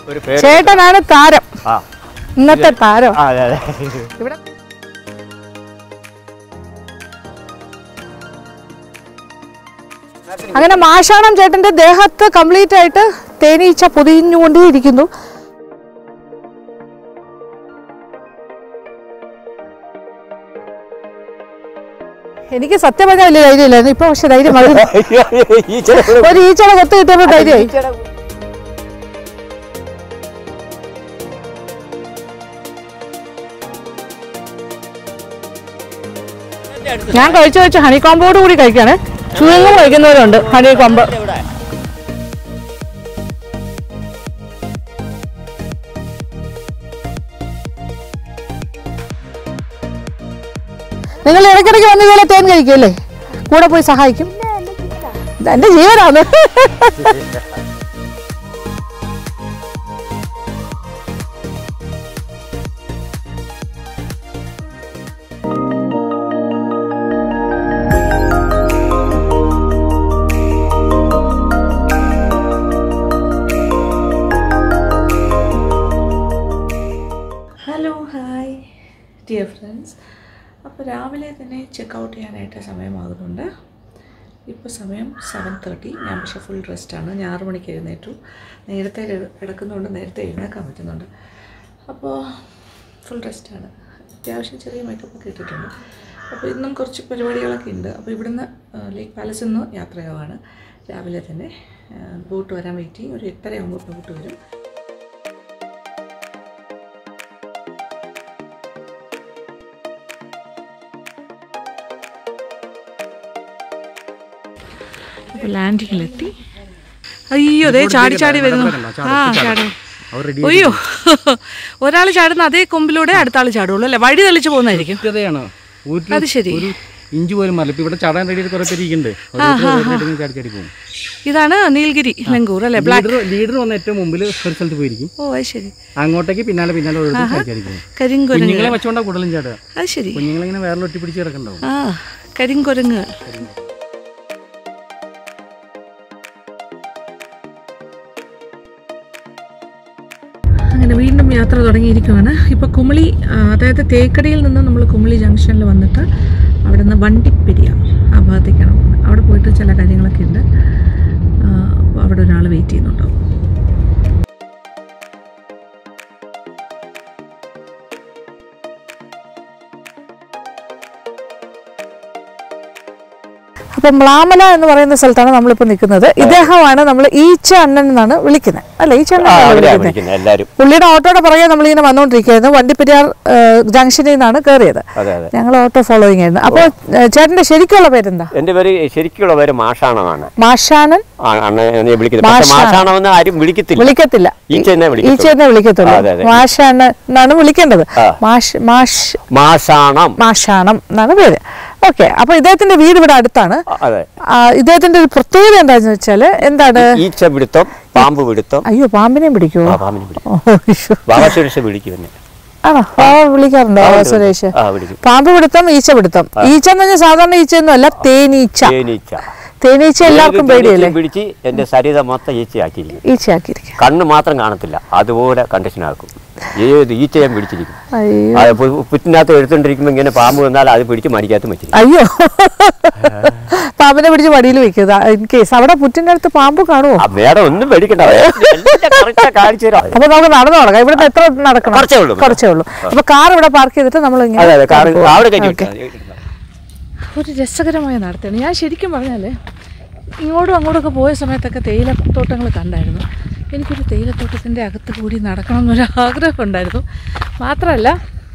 ഒരു പേര് ചേട്ടനാണ് താരം ആ ഇന്നത്തെ താരം ആ, അതെ അതെ ഇവിടെ അങ്ങനെ മാഷാണം ചേട്ടന്റെ ദേഹത്ത് കംപ്ലീറ്റ് ആയിട്ട് തേനീച്ച പൊതിഞ്ഞുകൊണ്ടേയിരിക്കുന്നു എനിക്ക് സത്യം പറഞ്ഞാൽ വലിയ ധൈര്യമില്ലായിരുന്നു ഇപ്പൊ പക്ഷെ ധൈര്യം മതി ഈ ചെറുപ്പം ഒരു ഈച്ചയുടെ കൊത്ത് കിട്ടിയപ്പോൾ ധൈര്യമായി ഞാൻ കഴിച്ചു വെച്ച ഹണി കോമ്പോട് കൂടി കഴിക്കാണ് ചുവങ്ങും കഴിക്കുന്നവരുണ്ട് ഹണി കോമ്പ് നിങ്ങൾ ഇടയ്ക്കിടയ്ക്ക് വന്ന് ഇതുപോലെ തേൻ കഴിക്കുമല്ലേ കൂടെ പോയി സഹായിക്കും ഇത് എന്റെ ജീവനാണ് ഹലോ ഹായ് ഡിയർ ഫ്രണ്ട്സ് അപ്പോൾ രാവിലെ തന്നെ ചെക്ക് ഔട്ട് ചെയ്യാനായിട്ട് സമയമാകുന്നുണ്ട് ഇപ്പോൾ സമയം സെവൻ തേർട്ടി ഞാൻ പക്ഷേ ഫുൾ റെസ്റ്റാണ് ഞാൻ ആറ് മണിക്ക് എഴുന്നേറ്റു നേരത്തെ എഴു- കിടക്കുന്നതുകൊണ്ട് നേരത്തെ എഴുന്നേക്കാൻ പറ്റുന്നുണ്ട് അപ്പോൾ ഫുൾ റെസ്റ്റാണ് അത്യാവശ്യം ചെറിയ മേക്കപ്പ് ഒക്കെ ഇട്ടിട്ടുണ്ട് അപ്പോൾ ഇന്നും കുറച്ച് പരിപാടികളൊക്കെ ഉണ്ട് അപ്പോൾ ഇവിടുന്ന് ആ, ലേക്ക് പാലസിൽ നിന്ന് യാത്രയാവാണ് രാവിലെ തന്നെ ആ, ബോട്ട് വരാൻ വെയിറ്റിംഗ് ഒരു എട്ടര ആകുമ്പോൾ ബോട്ട് വരും അപ്പോൾ ലാൻഡിങ്ങിലെത്തി അയ്യോ അതെ ചാടി ചാടി വരുന്നു ആ ചാടും അയ്യോ ഒരാൾ ചാടുന്ന അതേ കൊമ്പിലൂടെ അടുത്ത ആൾ ചാടുള്ളൂ അല്ലേ വഴി തെളിച്ച് പോകുന്നതായിരിക്കും കൃത്യതയാണ് ഒരു അത് ശരി ഒരു ഇഞ്ച് പോലും മല്ല ഇപ്പൊ ഇവിടെ ചാടാൻ റെഡി കുറെ പേര് ഇരിക്കുന്നുണ്ട് ഓരോരുത്തർ ചാടി ചാടി പോകും ഇതാണ് നീൽഗിരി ലങ്കൂർ അല്ലേ ബ്ലാക്ക് ലീഡർ ലീഡർ വന്ന ഏറ്റവും മുമ്പിൽ ഒരു സ്ഥലത്ത് പോയിരിക്കും ഓ അത് ശരി അങ്ങോട്ടേക്ക് പിന്നാലെ പിന്നാലെ ഓരോരുത്തർ ചാടി ചാടി പോകും കരിങ്കുരങ്ങ് കുഞ്ഞുങ്ങളെ വെച്ചോണ്ടാ കൂടുതലും ചാടുക അത് ശരി കുഞ്ഞുങ്ങളെ ഇങ്ങനെ വേറെ ഒട്ടി പിടിച്ച് കിടക്കണ്ടാവും ആ കരിങ്കുരങ്ങുകൾ അങ്ങനെ വീണ്ടും യാത്ര തുടങ്ങിയിരിക്കുകയാണ് ഇപ്പോൾ കുമളി ആ, അതായത് തേക്കടിയിൽ നിന്ന് നമ്മൾ കുമളി ജംഗ്ഷനിൽ വന്നിട്ട് അവിടെ നിന്ന് വണ്ടിപ്പെരിയ ആ ഭാഗത്തേക്കാണ് പോകുന്നത് അവിടെ പോയിട്ട് ചില കാര്യങ്ങളൊക്കെ ഉണ്ട് ആ, അപ്പോൾ അവിടെ ഒരാൾ വെയിറ്റ് ചെയ്യുന്നുണ്ടാവും അപ്പൊ മ്ലാമല എന്ന് പറയുന്ന സ്ഥലത്താണ് നമ്മളിപ്പോ നിൽക്കുന്നത് ഇദ്ദേഹമാണ് നമ്മൾ ഈച്ച അണ്ണൻ എന്നാണ് വിളിക്കുന്നത് അല്ല ഈച്ച അണ്ണൻ ആ എന്നല്ലേ അവരെയാ വിളിക്കുന്നത് വിളിക്കുന്നത് എല്ലാരും പുള്ളിയുടെ ഓട്ടോയുടെ പുറകെ നമ്മളിങ്ങനെ വന്നുകൊണ്ടിരിക്കുകയായിരുന്നു വണ്ടിപ്പെരിയാർ ഏഹ്, ജംഗ്ഷനിൽ നിന്നാണ് കയറിയത് അതെ അതെ ഞങ്ങൾ ഓട്ടോ ഫോളോയിങ് ആയിരുന്നു അപ്പോൾ ഏഹ്, ചേട്ടന്റെ ശരിക്കുള്ള പേരെന്താ എന്റെ പേര് ശരിക്കുള്ള പേര് മാഷാണെന്നാണ് മാഷാനൻ ആ, അണ്ണൻ എന്നെ വിളിക്കുന്നത് പക്ഷെ മാഷാണ്. മാഷാണമെന്ന് ആരും വിളിക്കത്തില്ല വിളിക്കത്തില്ല ഈച്ച തന്നെ വിളിക്കത്തുള്ളൂ. ഈച്ച തന്നെ വിളിക്കത്തുള്ളൂ അതെ, അതെ. മാഷാണ് എന്നാണ് വിളിക്കേണ്ടത് ആ. മാഷ് മാഷ് മാഷാണം മാഷാണം എന്നാണ് പേര് ഓക്കെ അപ്പൊ ഇദ്ദേഹത്തിന്റെ വീട് ഇവിടെ അടുത്താണ് ആ, അതെ ആ, ഇദ്ദേഹത്തിന്റെ ഒരു പ്രത്യേകത എന്താണെന്ന് വെച്ചാല് എന്താണ് ഈച്ച പിടുത്തം പാമ്പ് പിടുത്തം അയ്യോ പാമ്പിനെ പിടിക്കുവോ ആ പാമ്പിനെ പിടിക്കും ഓ, ഈശോ. ബാബാസുരക്ഷ പിടിക്കും എന്നെ ആണോ ആ വിളിക്കാറുണ്ടോ ആ, ഉണ്ട്, സുരേഷ് ഉണ്ട്. ആ വിളിക്കും പാമ്പ് പിടുത്തം ഈച്ച പിടുത്തം ഈച്ച എന്ന് പറഞ്ഞാൽ സാധാരണ ഈച്ചയൊന്നും അല്ല തേനീച്ച തേനീച്ച തേനീച്ച എല്ലാവർക്കും ഏത് പേടിയല്ലേ തേനീച്ചയും പിടിച്ച് എന്റെ ശരീരം മൊത്തം ഈച്ചയാക്കിയിരിക്കും ഈച്ചയാക്കിയിരിക്കും കണ്ണ് മാത്രം കാണത്തില്ല അതുപോലെ കണ്ടീഷനാക്കും ഏത് ഈച്ചയും പിടിച്ചിരിക്കും അയ്യോ അത് പു- പുറ്റിനകത്ത് എടുത്തോണ്ടിരിക്കുമ്പോൾ ഇങ്ങനെ പാമ്പ് വന്നാൽ അത് പിടിച്ച് മടിക്കകത്ത് വെച്ചിരിക്കും അയ്യോ പാമ്പിനെ പിടിച്ച് വടിയിൽ വെക്കുക ഇൻ കേസ് അവിടെ പുറ്റിന്റെ അടുത്ത് പാമ്പ് കാണുമോ ആ, വേറെ ഒന്നും പേടിക്കണ്ട എല്ലാം correct ആ കാണിച്ചു തരാം അപ്പൊ നമുക്ക് നടന്നു തുടങ്ങാം ഇവിടുത്തെ എത്ര നടക്കണം കുറച്ചേ ഉള്ളൂ. കുറച്ചേ ഉള്ളൂ അപ്പൊ കാർ ഇവിടെ പാർക്ക് ചെയ്തിട്ട് നമ്മൾ അതെ അതെ കാറ് ഇങ്ങനെ അവിടെ കയറ്റി ഓക്കേ. വിട്ടാ ഒരു രസകരമായ നടത്തമാണ് ഞാൻ ശരിക്കും പറഞ്ഞാൽ ഇങ്ങോട്ടും അങ്ങോട്ടൊക്കെ പോയ സമയത്തൊക്കെ തേയിലത്തോട്ടങ്ങൾ കണ്ടായിരുന്നു എനിക്കൊരു തേയിലത്തോട്ടത്തിൻ്റെ അകത്ത് കൂടി നടക്കണം എന്നൊരു ആഗ്രഹം ഉണ്ടായിരുന്നു മാത്രമല്ല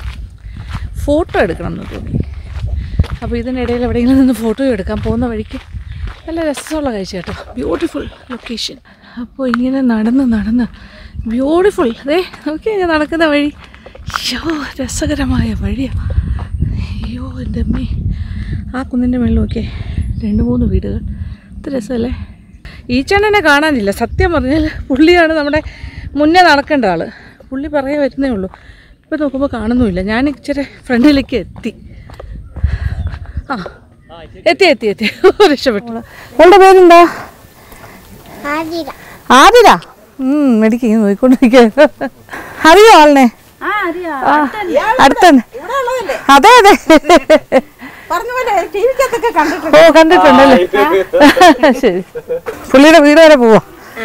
ഫോട്ടോ എടുക്കണം എന്ന് തോന്നി അപ്പോൾ ഇതിനിടയിൽ എവിടെയെങ്കിലും നിന്ന് ഫോട്ടോ എടുക്കാൻ പോകുന്ന വഴിക്ക് നല്ല രസമുള്ള കാഴ്ച കേട്ടോ ബ്യൂട്ടിഫുൾ ലൊക്കേഷൻ അപ്പോൾ ഇങ്ങനെ നടന്ന് നടന്ന് ബ്യൂട്ടിഫുൾ അതെ നോക്കിയാൽ ഞാൻ നടക്കുന്ന വഴി അയ്യോ രസകരമായ വഴിയാണ് അയ്യോ എൻ്റെ അമ്മേ ആ കുന്നിൻ്റെ മേളിൽ നോക്കിയേ രണ്ട് മൂന്ന് വീടുകൾ ഇത് രസമല്ലേ ഈച്ചണ്ണനെ കാണാനില്ല സത്യം പറഞ്ഞാൽ പുള്ളിയാണ് നമ്മുടെ മുന്നേ നടക്കേണ്ട ആൾ പുള്ളി പറയേ വരുന്നേ ഉള്ളൂ ഇപ്പോൾ നോക്കുമ്പോൾ കാണുന്നുമില്ല ഞാൻ ഇച്ചിരി ഫ്രണ്ടിലേക്ക് എത്തി ആ എത്തി എത്തി എത്തി രക്ഷപ്പെട്ടു അവളുടെ പേരെന്താ ആതിര ഉം മെഡിക്ക് ഇങ്ങനെ നോക്കിക്കൊണ്ടിരിക്കുക അറിയോ ആളിനെ ആ അറിയാ ആ, അടുത്തന്നെ അതെ അതെ പറഞ്ഞ പോലെ ടി വിക്കകത്തൊക്കെ കണ്ടിട്ടുണ്ട് ഓ കണ്ടിട്ടുണ്ടല്ലേ ശരി പുള്ളിയുടെ വീട് വരെ പോവാ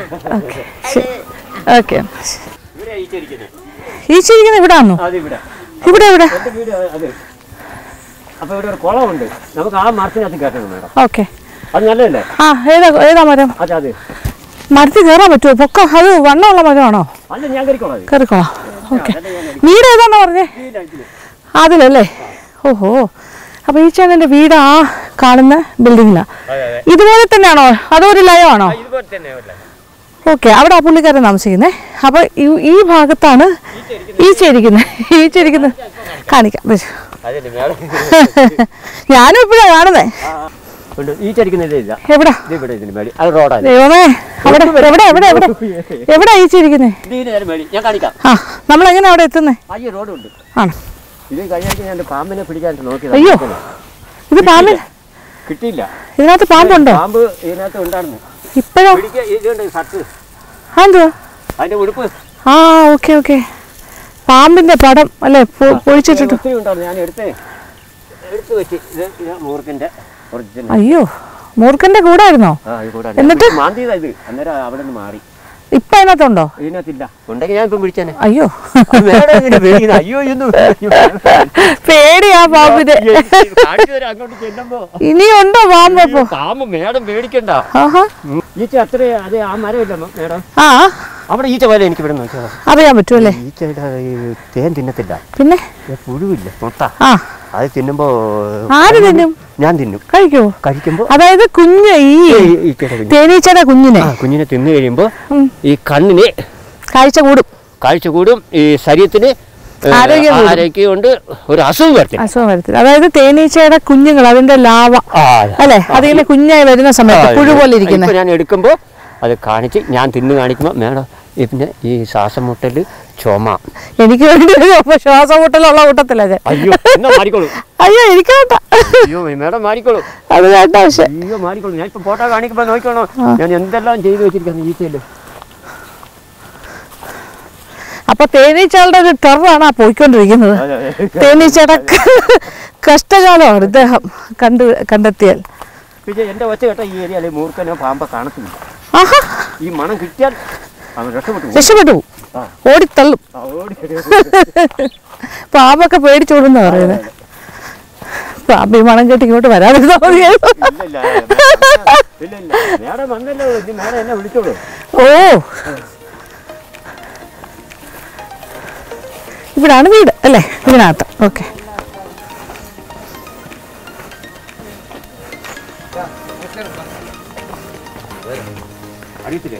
ഓക്കെ ഇവിടെ ഈച്ചിരിക്കുന്നത് ഈ ചിരിക്കുന്ന ഇവിടെ ആണോ അത് ഇവിടെ ഇവിടെ ഇവിടെ എൻ്റെ വീട് അത് അപ്പോൾ ഇവിടെ ഒരു കുളമുണ്ട് നമുക്ക് ആ മരത്തിനകത്ത് കയറ്റണം മേഡം ഓക്കെ അത് നല്ലതല്ലേ ആ ഏതാ ഏതാ മരം അതെ അതെ മരത്തിൽ കയറാൻ പറ്റുമോ പൊക്കം അത് വണ്ണമുള്ള മരമാണോ അല്ല ഞാൻ കയറിക്കോളാം അത്. കയറിക്കോളാം ഓക്കെ വീട് ഏതാണെന്ന് പറഞ്ഞേ ഇതില്ല, ഇതില്ല. അതിലല്ലേ ഓഹോ അപ്പൊ ഈ ചേട്ടൻ്റെ വീട് ആ കാണുന്ന ബിൽഡിങ്ങിലാണ് ഇതുപോലെ തന്നെയാണോ അതോ ഒരു ലയമാണോ ഇതുപോലെ തന്നെ അല്ലേ ഓക്കെ അവിടെ ആ പുള്ളിക്കാരൻ താമസിക്കുന്നത് അപ്പൊ ഈ- ഈ ഭാഗത്താണ് ഈച്ച ഇരിക്കുന്നത് ഈച്ച ഇരിക്കുന്നത് കാണിക്കാം വരൂ. അതല്ലേ മേഡം ഞാനും ഇപ്പോഴാണ് കാണുന്നേ ഉണ്ട് ഈ ചരിക്കുന്നതേ ഇല്ല എവിടാ ഇത് ഇവിടെ ഇതിന് മേടി അത് റോഡാണ് ദൈവമേ അവിടെ എവിടെ എവിടെ എവിടെ എവിടെ ഈച്ച ഇരിക്കുന്നേ ഇത് ഇതിന് നേരം മേടി ഞാൻ കാണിക്കാം ആ നമ്മൾ എങ്ങനെ അവിടെ എത്തുന്നേ അയ്യോ റോഡുണ്ട് ആണ് ഇത് കഴിഞ്ഞാൽ ഞാൻ പാമ്പിനെ പിടിക്കാൻ നോക്കിയത് അയ്യോ ഇത് പാമ്പിൽ കിട്ടിയില്ല ഇതിനകത്ത് പാമ്പുണ്ടോ പാമ്പ് ഇതിനകത്ത് ഉണ്ടായിരുന്നു ഇപ്പോഴോ പിടിക്കാൻ ഇതുണ്ട് ഷർട്ട് ആ എന്തുവാ അതിന്റെ ഉടുപ്പ് ആ ഓക്കെ ഓക്കെ പാമ്പിന്റെ പടം അല്ലേ പൊ- പൊഴിച്ചിട്ടിട്ടു ഒത്തിരി ഉണ്ടായിരുന്നു ഞാൻ എടുത്തേ എടുത്ത് വെച്ച് ഇത് ഇത് മൂർഖിന്റെ ഒറിജിനൽ അയ്യോ മൂർഖന്റെ കൂടെ ആയിരുന്നോ ആ ഇത് കൂടെ എന്നിട്ട്? മാന്തിയതാ ഇത് അന്നേരം അവിടെ നിന്ന് മാറി ഇപ്പൊ അതിനകത്തുണ്ടോ ഇതിനകത്തില്ല ഉണ്ടെങ്കിൽ ഞാൻ ഇപ്പം പിടിച്ചേനെ അയ്യോ അത് മേഡം എന്തിനാ പേടിക്കുന്നത്? അയ്യോ എന്ന് പേടിയാ പാമ്പിന് കാണിച്ചു തരാം അങ്ങോട്ട് ചെല്ലുമ്പോ ഇനിയുണ്ടോ പാമ്പ് അപ്പൊ പാമ്പ് മേഡം പേടിക്കണ്ട ആഹാ ഈച്ച അത്ര അതെ ആ മരമില്ല മേഡം ആ അവിടെ ഈച്ച പോലെ എനിക്ക് ഇവിടെ നോക്കിയാൽ അറിയാൻ പറ്റുമല്ലേ ഈച്ചയുടെ ഈ തേൻ തിന്നത്തില്ല പിന്നെ ഈ പുഴുവില്ല മുട്ട ആ അത് തിന്നുമ്പോ ആര് തിന്നും ഞാൻ തിന്നും കഴിക്കുമോ കഴിക്കുമ്പോ അതായത് കുഞ്ഞ് ഈ ഈ- ഈച്ചയുടെ കുഞ്ഞ് തേനീച്ചയുടെ കുഞ്ഞിനെ ആ കുഞ്ഞിനെ തിന്നു കഴിയുമ്പോ ഉം. ഈ കണ്ണിന് കാഴ്ച കൂടും കാഴ്ച കൂടും ഈ ശരീരത്തിന് ഏ, ആരോഗ്യം കൂടും. ആരോഗ്യം കൊണ്ട് ഒരു അസുഖം വരത്തില്ല അസുഖം വരത്തില്ല അതായത് തേനീച്ചയുടെ കുഞ്ഞുങ്ങൾ അതിന്റെ ലാവ ആ, അല്ലെ അതിങ്ങനെ കുഞ്ഞായി വരുന്ന സമയത്ത് പുഴു പോലെ ഇരിക്കുന്നത് ഇപ്പൊ ഞാൻ എടുക്കുമ്പോ അത് കാണിച്ച് ഞാൻ തിന്ന് കാണിക്കുമ്പോ മേഡം ഈ പിന്നെ ഈ ശ്വാസം മുട്ടല് ചുമ എനിക്ക് വേണ്ടി ഒരു ശ്വാസം മുട്ടലുള്ള കൂട്ടത്തില്ല ഞാൻ അയ്യോ എന്നാ മാറിക്കോളൂ അയ്യോ എനിക്ക് വേണ്ട അയ്യോ മേഡം മാറിക്കോളൂ അത് വേണ്ട പക്ഷെ അയ്യോ മാറിക്കോളൂ ഞാൻ ഇപ്പൊ ഫോട്ടോ കാണിക്കുമ്പോ നോക്കണോ ഞാൻ എന്തെല്ലാം ചെയ്തു വെച്ചിരിക്കുന്നു ഈച്ചയില് അപ്പൊ തേനീച്ചകളുടെ ഒരു ടെററാണ് ആ പോയിക്കൊണ്ടിരിക്കുന്നത് തേനീച്ചയുടെ കഷ്ടകാലമാണ് ഇദ്ദേഹം കണ്ടു കണ്ടെത്തിയാൽ പിന്നെ എന്റെ ഒച്ച കേട്ട ഈ ഏരിയയിലെ മൂർഖനോ പാമ്പോ കാണത്തില്ല ആഹാ ഈ മണം കിട്ടിയാൽ അവൻ രക്ഷപ്പെട്ടു പോകും. രക്ഷപ്പെട്ടു പോകും. ആ. ഓടിത്തള്ളും ആ, ഓടി. പാമ്പൊക്കെ പേടിച്ചോടുന്ന പറയുന്നത് പാമ്പ് ഈ മണം കേട്ട് ഇങ്ങോട്ട് വരാതിരുന്നാ മതിയായിരുന്നു ഇല്ല, ഇല്ല, ഇല്ല, ഇല്ല. മേഡം വന്നല്ലോ ഇനി മേഡം എന്നെ വിളിച്ചോളൂ ഓ ഇവിടാണ് വീട് അല്ലേ ഇതിനകത്ത് ഓക്കെ അറിയത്തില്ലേ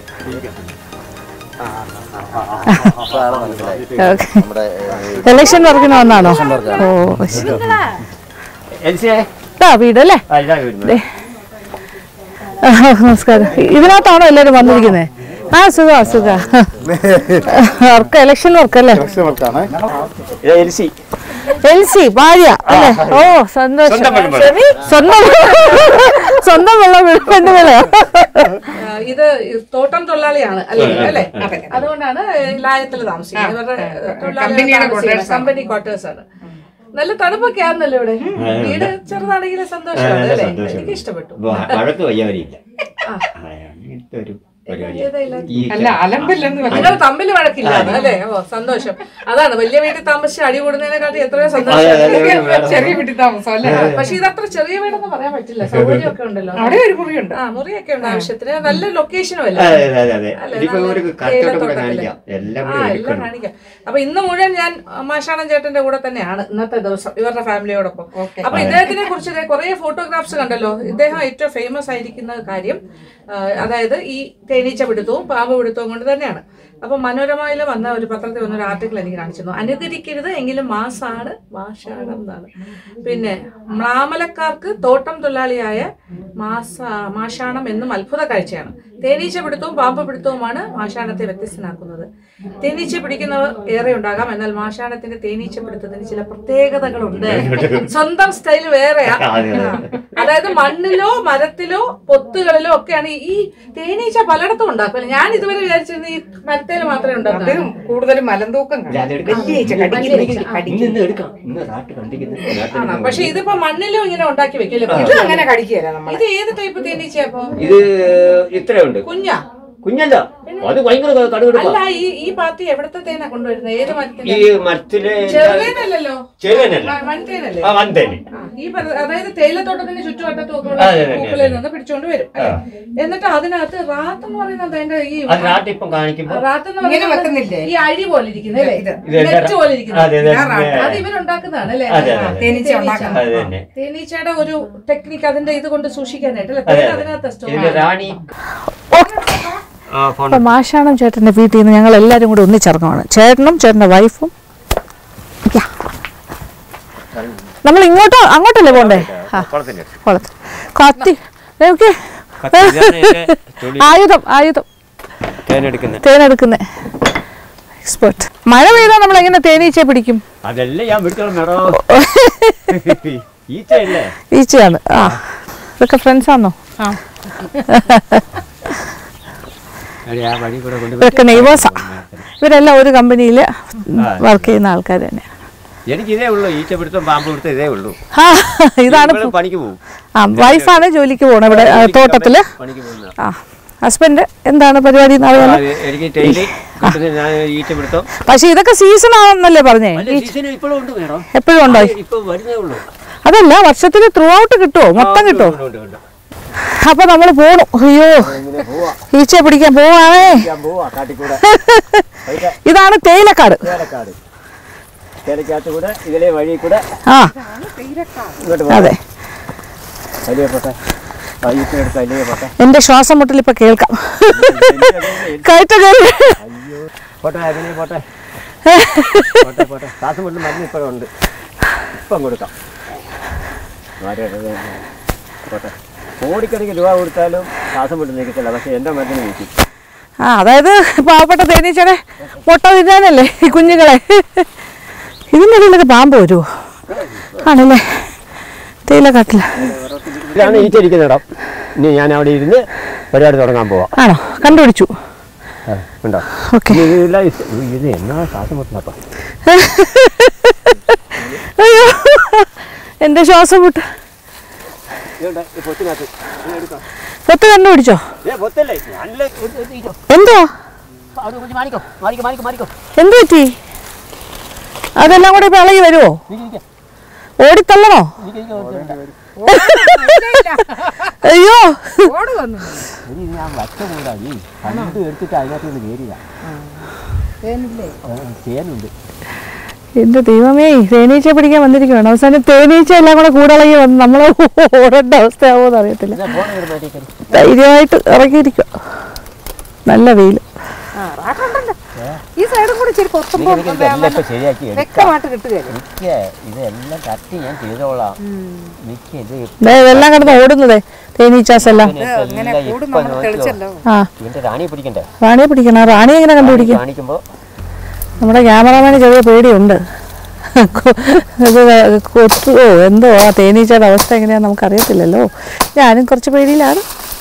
ഓക്കെ ഇലക്ഷൻ വർക്കിന് വന്നാണോ ഓ ശരി. എൽസിയെ ഇതാ വീട് അല്ലേ ആ, ഇതാ വരുന്നത്. ദേ. ആ, നമസ്കാരം ഇതിനകത്താണോ എല്ലാവരും വന്നിരിക്കുന്നത് ആ സുഖ സുഖ വർക്ക് ഇലക്ഷൻ വർക്ക് അല്ലേ ഇത് എൽസി എൽ സി ഭാര്യ അല്ലേ ഓ സന്തോഷം സ്വന്തം പെൺപിള്ള. ശരി, സ്വന്തം സ്വന്തം വെള്ളം പെണ്ണുകളെ ഇത് തോട്ടം തൊഴിലാളിയാണ് അല്ലേ അല്ലേ അതുകൊണ്ടാണ് ലായത്തിൽ താമസിക്കുന്നത് ഇവരുടെ തൊഴിലാളികൾ കമ്പനി ക്വാർട്ടേഴ്സ് ആണ് നല്ല തണുപ്പൊക്കെ ആണെന്നല്ലോ ഇവിടെ വീട് ചെറുതാണെങ്കിലും സന്തോഷമാണ് അല്ലേ എനിക്ക് ഇഷ്ടപ്പെട്ടു വഴക്ക് വയ്യവരില്ല അങ്ങനത്തെ ഒരു പരിപാടിയാണ് ഈ അല്ല അലമ്പില്ലെന്ന് നിങ്ങൾ തമ്മിൽ വഴക്കില്ല അല്ലേ ഓ സന്തോഷം അതാണ് വലിയ വീട്ടിൽ താമസിച്ച് അടി കൂടുന്നതിനെക്കാട്ടി എത്രയോ അതെ, അതെ, അതെ, സന്തോഷം അതെ. ചെറിയ വീട്ടിൽ താമസം അല്ലേ പക്ഷെ ഇതത്ര ചെറിയ വീടെന്ന് പറയാൻ പറ്റില്ല സൗകര്യമൊക്കെ ഉണ്ടല്ലോ അവിടെ ഒരു മുറിയുണ്ട് ആ മുറിയൊക്കെ ഉണ്ട് ആവശ്യത്തിന് നല്ല ലൊക്കേഷനും അല്ലേ അതെ അതെ അതെ അല്ലേ, ഇതിപ്പോ നല്ല ഒരു കറക്റ്റായിട്ട് കൂടെ തേയിലത്തോട്ടത്തില്. കാണിക്കാം എല്ലാം ആ കൂടെ എല്ലാം എടുക്കണം കാണിക്കാം അപ്പൊ ഇന്ന് മുഴുവൻ ഞാൻ മാഷാണൻ ചേട്ടന്റെ കൂടെ തന്നെയാണ് ഇന്നത്തെ ദിവസം ഇവരുടെ ഫാമിലിയോടൊപ്പം അപ്പൊ ഇദ്ദേഹത്തിനെ കുറിച്ച് കുറെ ഫോട്ടോഗ്രാഫ്സ് കണ്ടല്ലോ ഇദ്ദേഹം ഏറ്റവും ഫേമസ് ആയിരിക്കുന്ന കാര്യം ആ, അതായത് ഈ തേനീച്ച പിടുത്തവും പാമ്പ് പിടുത്തവും കൊണ്ട് തന്നെയാണ് അപ്പൊ മനോരമയിൽ വന്ന ഒരു പത്രത്തിൽ വന്ന ഒരു ആർട്ടിക്കിൾ എനിക്ക് കാണിച്ചിരുന്നു അനുകരിക്കരുത് എങ്കിലും മാസാണ് മാഷാണം എന്നാണ് പിന്നെ മ്ലാമലക്കാർക്ക് തോട്ടം തൊഴിലാളിയായ മാസ മാഷാണം എന്നും അത്ഭുത കാഴ്ചയാണ് തേനീച്ച പിടുത്തവും പാമ്പ് പിടുത്തവുമാണ് മാഷാണത്തെ വ്യത്യസ്തനാക്കുന്നത് തേനീച്ച പിടിക്കുന്നവർ ഏറെ ഉണ്ടാകാം എന്നാൽ മാഷാണത്തിന്റെ തേനീച്ച പിടുത്തത്തിന് ചില പ്രത്യേകതകളുണ്ട് സ്വന്തം സ്റ്റൈൽ വേറെയാ ആ. അതായത് മണ്ണിലോ മരത്തിലോ പൊത്തുകളിലോ ഒക്കെയാണ് ഈ തേനീച്ച പലയിടത്തും ഉണ്ടാക്കും ഞാൻ ഇതുവരെ വിചാരിച്ചിരുന്നത് ഈ മരത്തേൽ മാത്രമേ ഉണ്ടാക്കൂ അതിലും കൂടുതലും മലന്തൂക്കം കാണും. വലിയ ഈച്ച കടിക്കും, കടിക്കും. ഇന്ന് എടുക്കാം ഇന്ന് നാട്ട് കണ്ടിരിക്കുന്നു ആണോ പക്ഷെ ഇതിപ്പോ മണ്ണിലും ഇങ്ങനെ ഉണ്ടാക്കി വെക്കില്ല ഇത് അങ്ങനെ കടിക്കുകയല്ല നമ്മളെ ഇത് ഏത് ടൈപ്പ് തേനീച്ചയാ അപ്പൊ ഇത് ഇത്രയുണ്ട് കുഞ്ഞാ കുഞ്ഞല്ല അത് ഭയങ്കര കടുകെടുപ്പാ അല്ല ഈ ഈ പാർട്ടി എവിടത്തെ തേനാ കൊണ്ടുവരുന്നത് ഏത് ഈ മരത്തിന്റെ മരത്തിലെ ചെറുതേനല്ലല്ലോ ചെറുതേനല്ല മ- മൺതേനല്ലേ ആ വന്തേന് ആ, ഈ പറ- അതായത് തേയിലത്തോട്ടത്തിന്റെ ചുറ്റുവട്ടത്തും ഒക്കെ ഉള്ള അതെ, അതെ, പൂക്കളിൽ നിന്ന് പിടിച്ചോണ്ട് വരും അല്ലേ? എന്നിട്ട് അതിനകത്ത് റാത്ത് എന്ന് പറയുന്നത് അതിന്റെ ഈ അത് നാട്ടിൽ ഇപ്പം കാണിക്കുമ്പോ റാത്ത് എന്ന് ഇങ്ങനെ പറയുന്നത് വെക്കുന്നില്ലേ? ഈ അഴി പോലെ ഇരിക്കുന്നത് അല്ലേ ഇത്. ഇത് എന്താ- നെറ്റ് പോലെ ഇരിക്കുന്നത് അതെ അതെ ഇതാ റാട്ട്. അത് ഇവരുണ്ടാക്കുന്നതാണ് അല്ലേ അതെ, അതെ, അതെ. തേനീച്ച ഉണ്ടാക്കുന്നത്. അത് തന്നെ തേനീച്ചയുടെ ഒരു ടെക്നിക്ക് അതിന്റെ ഇത് കൊണ്ട് സൂക്ഷിക്കാനായിട്ട് അല്ലേ അതെ തേൻ അതെ അതിനകത്ത് store ഇതിന്റെ ആണ്. റാണി ആ ഫോൺ അപ്പൊ മാഷാണം ചേട്ടന്റെ വീട്ടിൽ നിന്ന് ഞങ്ങൾ എല്ലാവരും കൂടി ഒന്നിച്ചിറങ്ങുവാണ് ചേട്ടനും ചേട്ടന്റെ വൈഫും യാ. നമ്മൾ ഇങ്ങോട്ടോ അങ്ങോട്ടല്ലേ പോണ്ടേ ആ കുളത്തിന്റെ കുളത്തിൽ കത്തി നോക്കി ആയുധം ആയുധം തേനെടുക്കുന്നത് തേനെടുക്കുന്നേ എക്സ്പേർട്ട് മഴ പെയ്താൽ നമ്മൾ എങ്ങനെ തേനീച്ചയെ പിടിക്കും അതെല്ലാം ഞാൻ വിളിച്ചോളാം മേഡോ ഈച്ചയല്ലേ ഈച്ചയാണ് ആ ഇതൊക്കെ ഫ്രണ്ട്സ് ആണോ ആ. അതെ, ആ വഴി കൂടെ കൊണ്ട് ഇവരൊക്കെ നെയ്വേഴ്സാ ഇവരെല്ലാം ഒരു കമ്പനിയിൽ വർക്ക് ചെയ്യുന്ന ആൾക്കാർ തന്നെ എനിക്ക് ഇതേ ഉള്ളൂ ഈച്ച പിടുത്തം പാമ്പ് പിടുത്തം ഇതേ ഉള്ളൂ ആ ഇതാണ് ഇവള് പണിക്ക് പോകും ആ വൈഫാണ് ജോലിക്ക് പോകണം ഇവിടെ ആ, തോട്ടത്തില് പണിക്ക് പോകുന്ന ആ ഹസ്ബൻഡ് എന്താണ് പരിപാടി എന്ന് അറിയാലോ എനിക്ക് ഡെയിലി ഞാൻ ഈച്ച പിടുത്തം പക്ഷെ ഇതൊക്കെ സീസൺ ആണെന്നല്ലേ പറഞ്ഞേ അല്ല സീസൺ ഇപ്പോഴും ഉണ്ട് മേഡം എപ്പോഴും ഉണ്ടോ ഇപ്പൊ വരുന്നേ ഉള്ളൂ അതല്ല വർഷത്തിൽ ത്രൂ ഔട്ട് കിട്ടുമോ മൊത്തം കിട്ടുമോ ഉണ്ട്, ഉണ്ട്, ഉണ്ട്. അപ്പൊ നമ്മള് പോണു അയ്യോ ഇങ്ങനെ പോവാ ഈച്ചയെ പിടിക്കാൻ പോവാണേ ഞാൻ പോവാ കാട്ടിക്കൂടെ ഇതാണ് തേയിലക്കാട് തേലക്കാട് തേലക്കകത്ത് കൂടെ ഇതിലെ വഴി കൂടെ ആ ഇങ്ങോട്ട് പോകാം അതെ വലിയ പോട്ടെ ആ ഈച്ച എടുത്ത് വലിയ പോട്ടെ എന്റെ ശ്വാസം മുട്ടൽ ഇപ്പൊ കേൾക്കാം കയറ്റ കയറി അയ്യോ പോട്ടെ അതിനെ പോട്ടെ പോട്ടെ പോട്ടെ ശ്വാസം മുട്ടും മരുന്ന് ഇപ്പോഴും ഉണ്ട് ഇപ്പം കൊടുക്കാം ആരുടെ പോട്ടെ കോടിക്കണക്കിന് രൂപ കൊടുത്താലും ശ്വാസം മുട്ടും നിൽക്കത്തില്ല പക്ഷെ എൻ്റെ മരുന്നിന് നിൽക്കും ആ അതായത് പാവപ്പെട്ട തേനീച്ചയുടെ മുട്ട തിന്നാനല്ലേ ഈ കുഞ്ഞുങ്ങളെ ഇതിൻ്റെ ഇടയിലൊക്കെ പാമ്പ് വരുമോ ആണല്ലേ തേയിലക്കാട്ടില ഇതാണ് ഈച്ച ഇരിക്കുന്ന ഇടം ഇനി ഞാൻ അവിടെ ഇരുന്ന് പരിപാടി തുടങ്ങാൻ പോവാം ആണോ കണ്ടുപിടിച്ചു ആ, ഉണ്ടോ ഓക്കെ ഇനി ഇതില്ല ഇത് ഇത് എന്നാ ശ്വാസം മുട്ടുന്നപ്പം അയ്യോ എൻ്റെ ശ്വാസം മുട്ട ഇതുണ്ട് ഈ പൊത്തിനകത്ത് ഇത് എടുക്കാം പൊത്ത് കണ്ടുപിടിച്ചോ ഏ പൊത്തല്ലേ ഞാനല്ലേ ഇത് ഇത് ഈച്ച. എന്തോ അവിടെ കൊണ്ട് മാറിക്കോ മാറിക്കോ മാറിക്കോ മാറിക്കോ എന്ത് പറ്റി അതെല്ലാം കൂടെ ഇപ്പൊ ഇളകി വരുമോ നിക്ക് നിക്ക് ഓടിത്തള്ളണോ നിക്ക് നിക്ക് ഒരു മിനിറ്റ്. അയ്യോ ഓട് വന്നു ഇനി ഇത് ഞാൻ വച്ച കൂടാ നീ കണ്ട് എടുത്തിട്ട് അതിനകത്ത് നിന്ന് കയറിയ തേനില്ലേ തേനുണ്ട് എന്റെ ദൈവമേ തേനീച്ച പിടിക്കാൻ വന്നിരിക്കുകയാണ് അവസാനം തേനീച്ച എല്ലാം കൂടെ കൂടളകി വന്ന് നമ്മൾ ഓടേണ്ട അവസ്ഥയാവോന്ന് അറിയത്തില്ല ഞാൻ ഫോൺ ഇവിടെ മാറ്റിക്കറി ധൈര്യമായിട്ട് ഇറങ്ങിയിരിക്കുക നല്ല വെയിൽ ആ റാട്ടുണ്ടല്ലോ ഈ സൈഡും കൂടി ഇച്ചിരി കൊത്തുമ്പോ എല്ലാം ഇപ്പൊ ശരിയാക്കി എടുക്കാം വ്യക്തമായിട്ട് കിട്ടുകയല്ലേ നിക്ക് ഇതെല്ലാം കത്തി ഞാൻ ചെയ്തോളാം നിക്ക് ഇത് ഇതെല്ലാം കിടന്ന് ഓടുന്നതേ തേനീച്ചാസ് എല്ലാം ഇപ്പൊ ഇങ്ങനെ എല്ലാം കൂട് ഇപ്പൊ നമ്മൾ നോക്കിയോ. തെളിച്ചല്ലോ ആ ഇവന്റെ റാണിയെ പിടിക്കണ്ടേ റാണിയെ പിടിക്കണം ആ റാണി എങ്ങനെ കണ്ടുപിടിക്കും കാണിക്കുമ്പോ നമ്മുടെ ക്യാമറമാന് ചെറിയ പേടിയുണ്ട് ഇത് കൊത്തുവോ എന്തോ ആ തേനീച്ചയുടെ അവസ്ഥ എങ്ങനെയാന്ന് നമുക്കറിയത്തില്ലല്ലോ ഞാനും കുറച്ച് പേടിയിലാണ്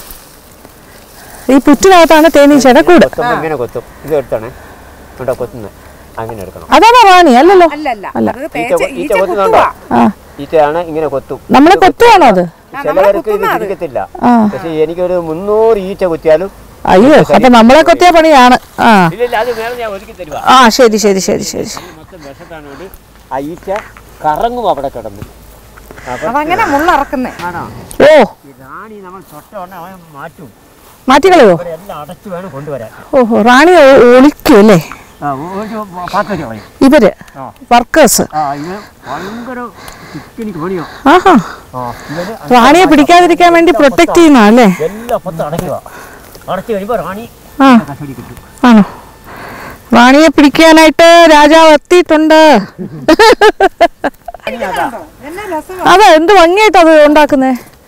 ഈ പുറ്റിനകത്താണ് തേനീച്ചയുടെ കൂട് കൊത്തുമ്പോ ഇങ്ങനെ കൊത്തും ഇത് എടുത്താണ് ഇവിടെ കൊത്തുന്നത് അങ്ങനെ എടുക്കണം അതാണോ റാണി അല്ലല്ലോ അല്ലല്ല അല്ല. അത് ഈച്ച തേച്ച് ഈച്ച ഈച്ച കൊത്തുന്നുണ്ടോ കുത്തുവാ ആ ഈച്ചയാണ് ഇങ്ങനെ കൊത്തും നമ്മളെ കൊത്തുവാണോ അത് ചിലവർക്ക് ഇത് പിടിക്കത്തില്ല ആ പക്ഷെ എനിക്കൊരു മുന്നൂറ് ഈച്ച കുത്തിയാലും അയ്യോ അപ്പൊ നമ്മളെ കൊത്തിയ പണിയാണ് ആ ഇല്ലില്ല അത് വേണം ഞാൻ ഒരുക്കി തരുവാ ആ ശരി ശരി ശരി ശരി മൊത്തം വിഷത്താണ് കൊണ്ട് ആ ഈച്ച കറങ്ങും അവിടെ കിടന്ന് അപ്പൊ അതങ്ങനെ മുള്ളറക്കുന്നേ ആണോ ഓ ഈ റാണി നമ്മൾ തൊട്ട ഉടനെ അവൻ മാറ്റും മാറ്റിക്കളയോ ഇവിടെ എല്ലാം അടച്ചു വേണം കൊണ്ടുവരാൻ ഓഹോ റാണി ഒ- ഒളിക്കും അല്ലേ ആ ഒരു പാത്രം കളയും ഇവര് ആ. വർക്കേഴ്സ് ആ ഇത് ഭയങ്കര ചിക്കനിക്ക് പണിയോ ആഹാ ആ ഇവര് റാണിയെ പിടിക്കാതിരിക്കാൻ വേണ്ടി പ്രൊട്ടക്ട് ചെയ്യുന്ന അല്ലേ എല്ലാം പത്ത് അടയ്ക്കുക അടച്ചു കഴിയുമ്പോൾ റാണി ആ കസടി കിട്ടും ആണോ റാണിയെ പിടിക്കാനായിട്ട് രാജാവ് എത്തിയിട്ടുണ്ട് എന്നാ രസം അതാ എന്ത് ഭംഗിയായിട്ട് അത് ഉണ്ടാക്കുന്നേ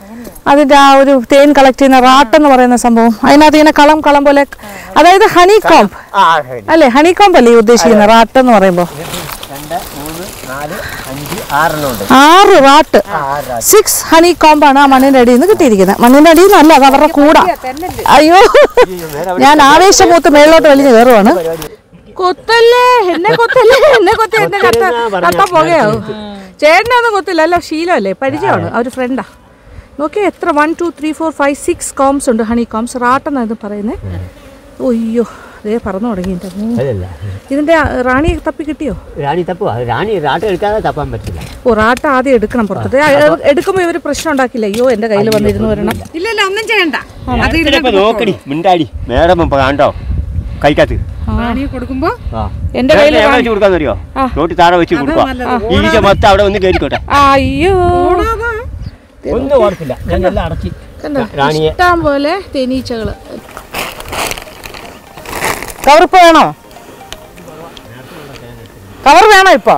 അതിന്റെ ആ ഒരു തേൻ കളക്ട് ചെയ്യുന്ന റാട്ട് എന്ന് പറയുന്ന സംഭവം അതിനകത്ത് ഇങ്ങനെ കളം കളം പോലെ അതായത് ഹണി കോംബ് ആ ശരി അല്ലേ ഹണി കോംബ് അല്ലേ ഈ ഉദ്ദേശിക്കുന്നത് റാട്ട് എന്ന് പറയുമ്പോൾ രണ്ട് മൂന്ന് നാല് അഞ്ച് ആറെണ്ണം ഉണ്ട് ആറ് റാട്ട് ആ ആറ് റാ- സിക്സ് ഹണി കോംബാണ് ആ മണ്ണിന്റെ അടിയിൽ നിന്ന് കിട്ടിയിരിക്കുന്നത് മണ്ണിന്റെ അടിയിൽ നിന്നല്ല അത് അവരുടെ കൂടാ അയ്യോ ഞാൻ ആവേശമൂത്ത് മേളിലോട്ട് വലിഞ്ഞ് കയറുവാണ് കൊത്തല്ലേ എന്നെ കൊത്തല്ലേ എന്നെ കൊത്തി എന്നെ കത്ത കത്ത പോകുകയാവും ചേട്ടനെ ഒന്നും കൊത്തില്ല അല്ല ശീലമല്ലേ പരിചയമാണ് ആ ഒരു ഫ്രണ്ടാ നോക്കിയേ എത്ര one two three four five six combs ഉണ്ട് ഹണി കോംസ് റാട്ടെന്നാണ് ഇത് പറയുന്നത് ഒയ്യോ അതേ പറന്നു തുടങ്ങി എൻ്റെ അമ്മോ. അതല്ല ഇതിന്റെ ആ, റാണിയെ തപ്പി കിട്ടിയോ റാണി തപ്പുവാ റാണി റാട്ട് എടുക്കാതെ തപ്പാൻ പറ്റില്ല ഓ റാട്ട ആദ്യം എടുക്കണം പുറത്തത് എടുക്കുമ്പോൾ ഇവര് പ്രശ്നം ഉണ്ടാക്കില്ല അയ്യോ എന്റെ കയ്യിൽ വന്നിരുന്നു വരണം ഇല്ല ഇല്ല ഒന്നും ചെയ്യണ്ട അത് ഇപ്പൊ നോക്കടി മിണ്ടാടി മേഡം ഇപ്പൊ കണ്ടോ കഴിക്കാത്ത റാണി കൊടുക്കുമ്പോ എന്റെ കയ്യിൽ എവിടെ വെച്ച് കൊടുക്കാന്ന് അറിയോ നോട്ടി താഴെ വെച്ച് കൊടുക്കുക ഈച്ച മൊത്തം അവിടെ ഒന്ന് കയറിക്കോട്ടെ അയ്യോ ഒന്നും ഓർത്തില്ല ഞാൻ എല്ലാം അടച്ചി കണ്ടോ റാണിയെ ഇഷ്ടം പോലെ തേനീച്ചകള് കവറിപ്പ് വേണോ കവർ വേണോ ഇപ്പൊ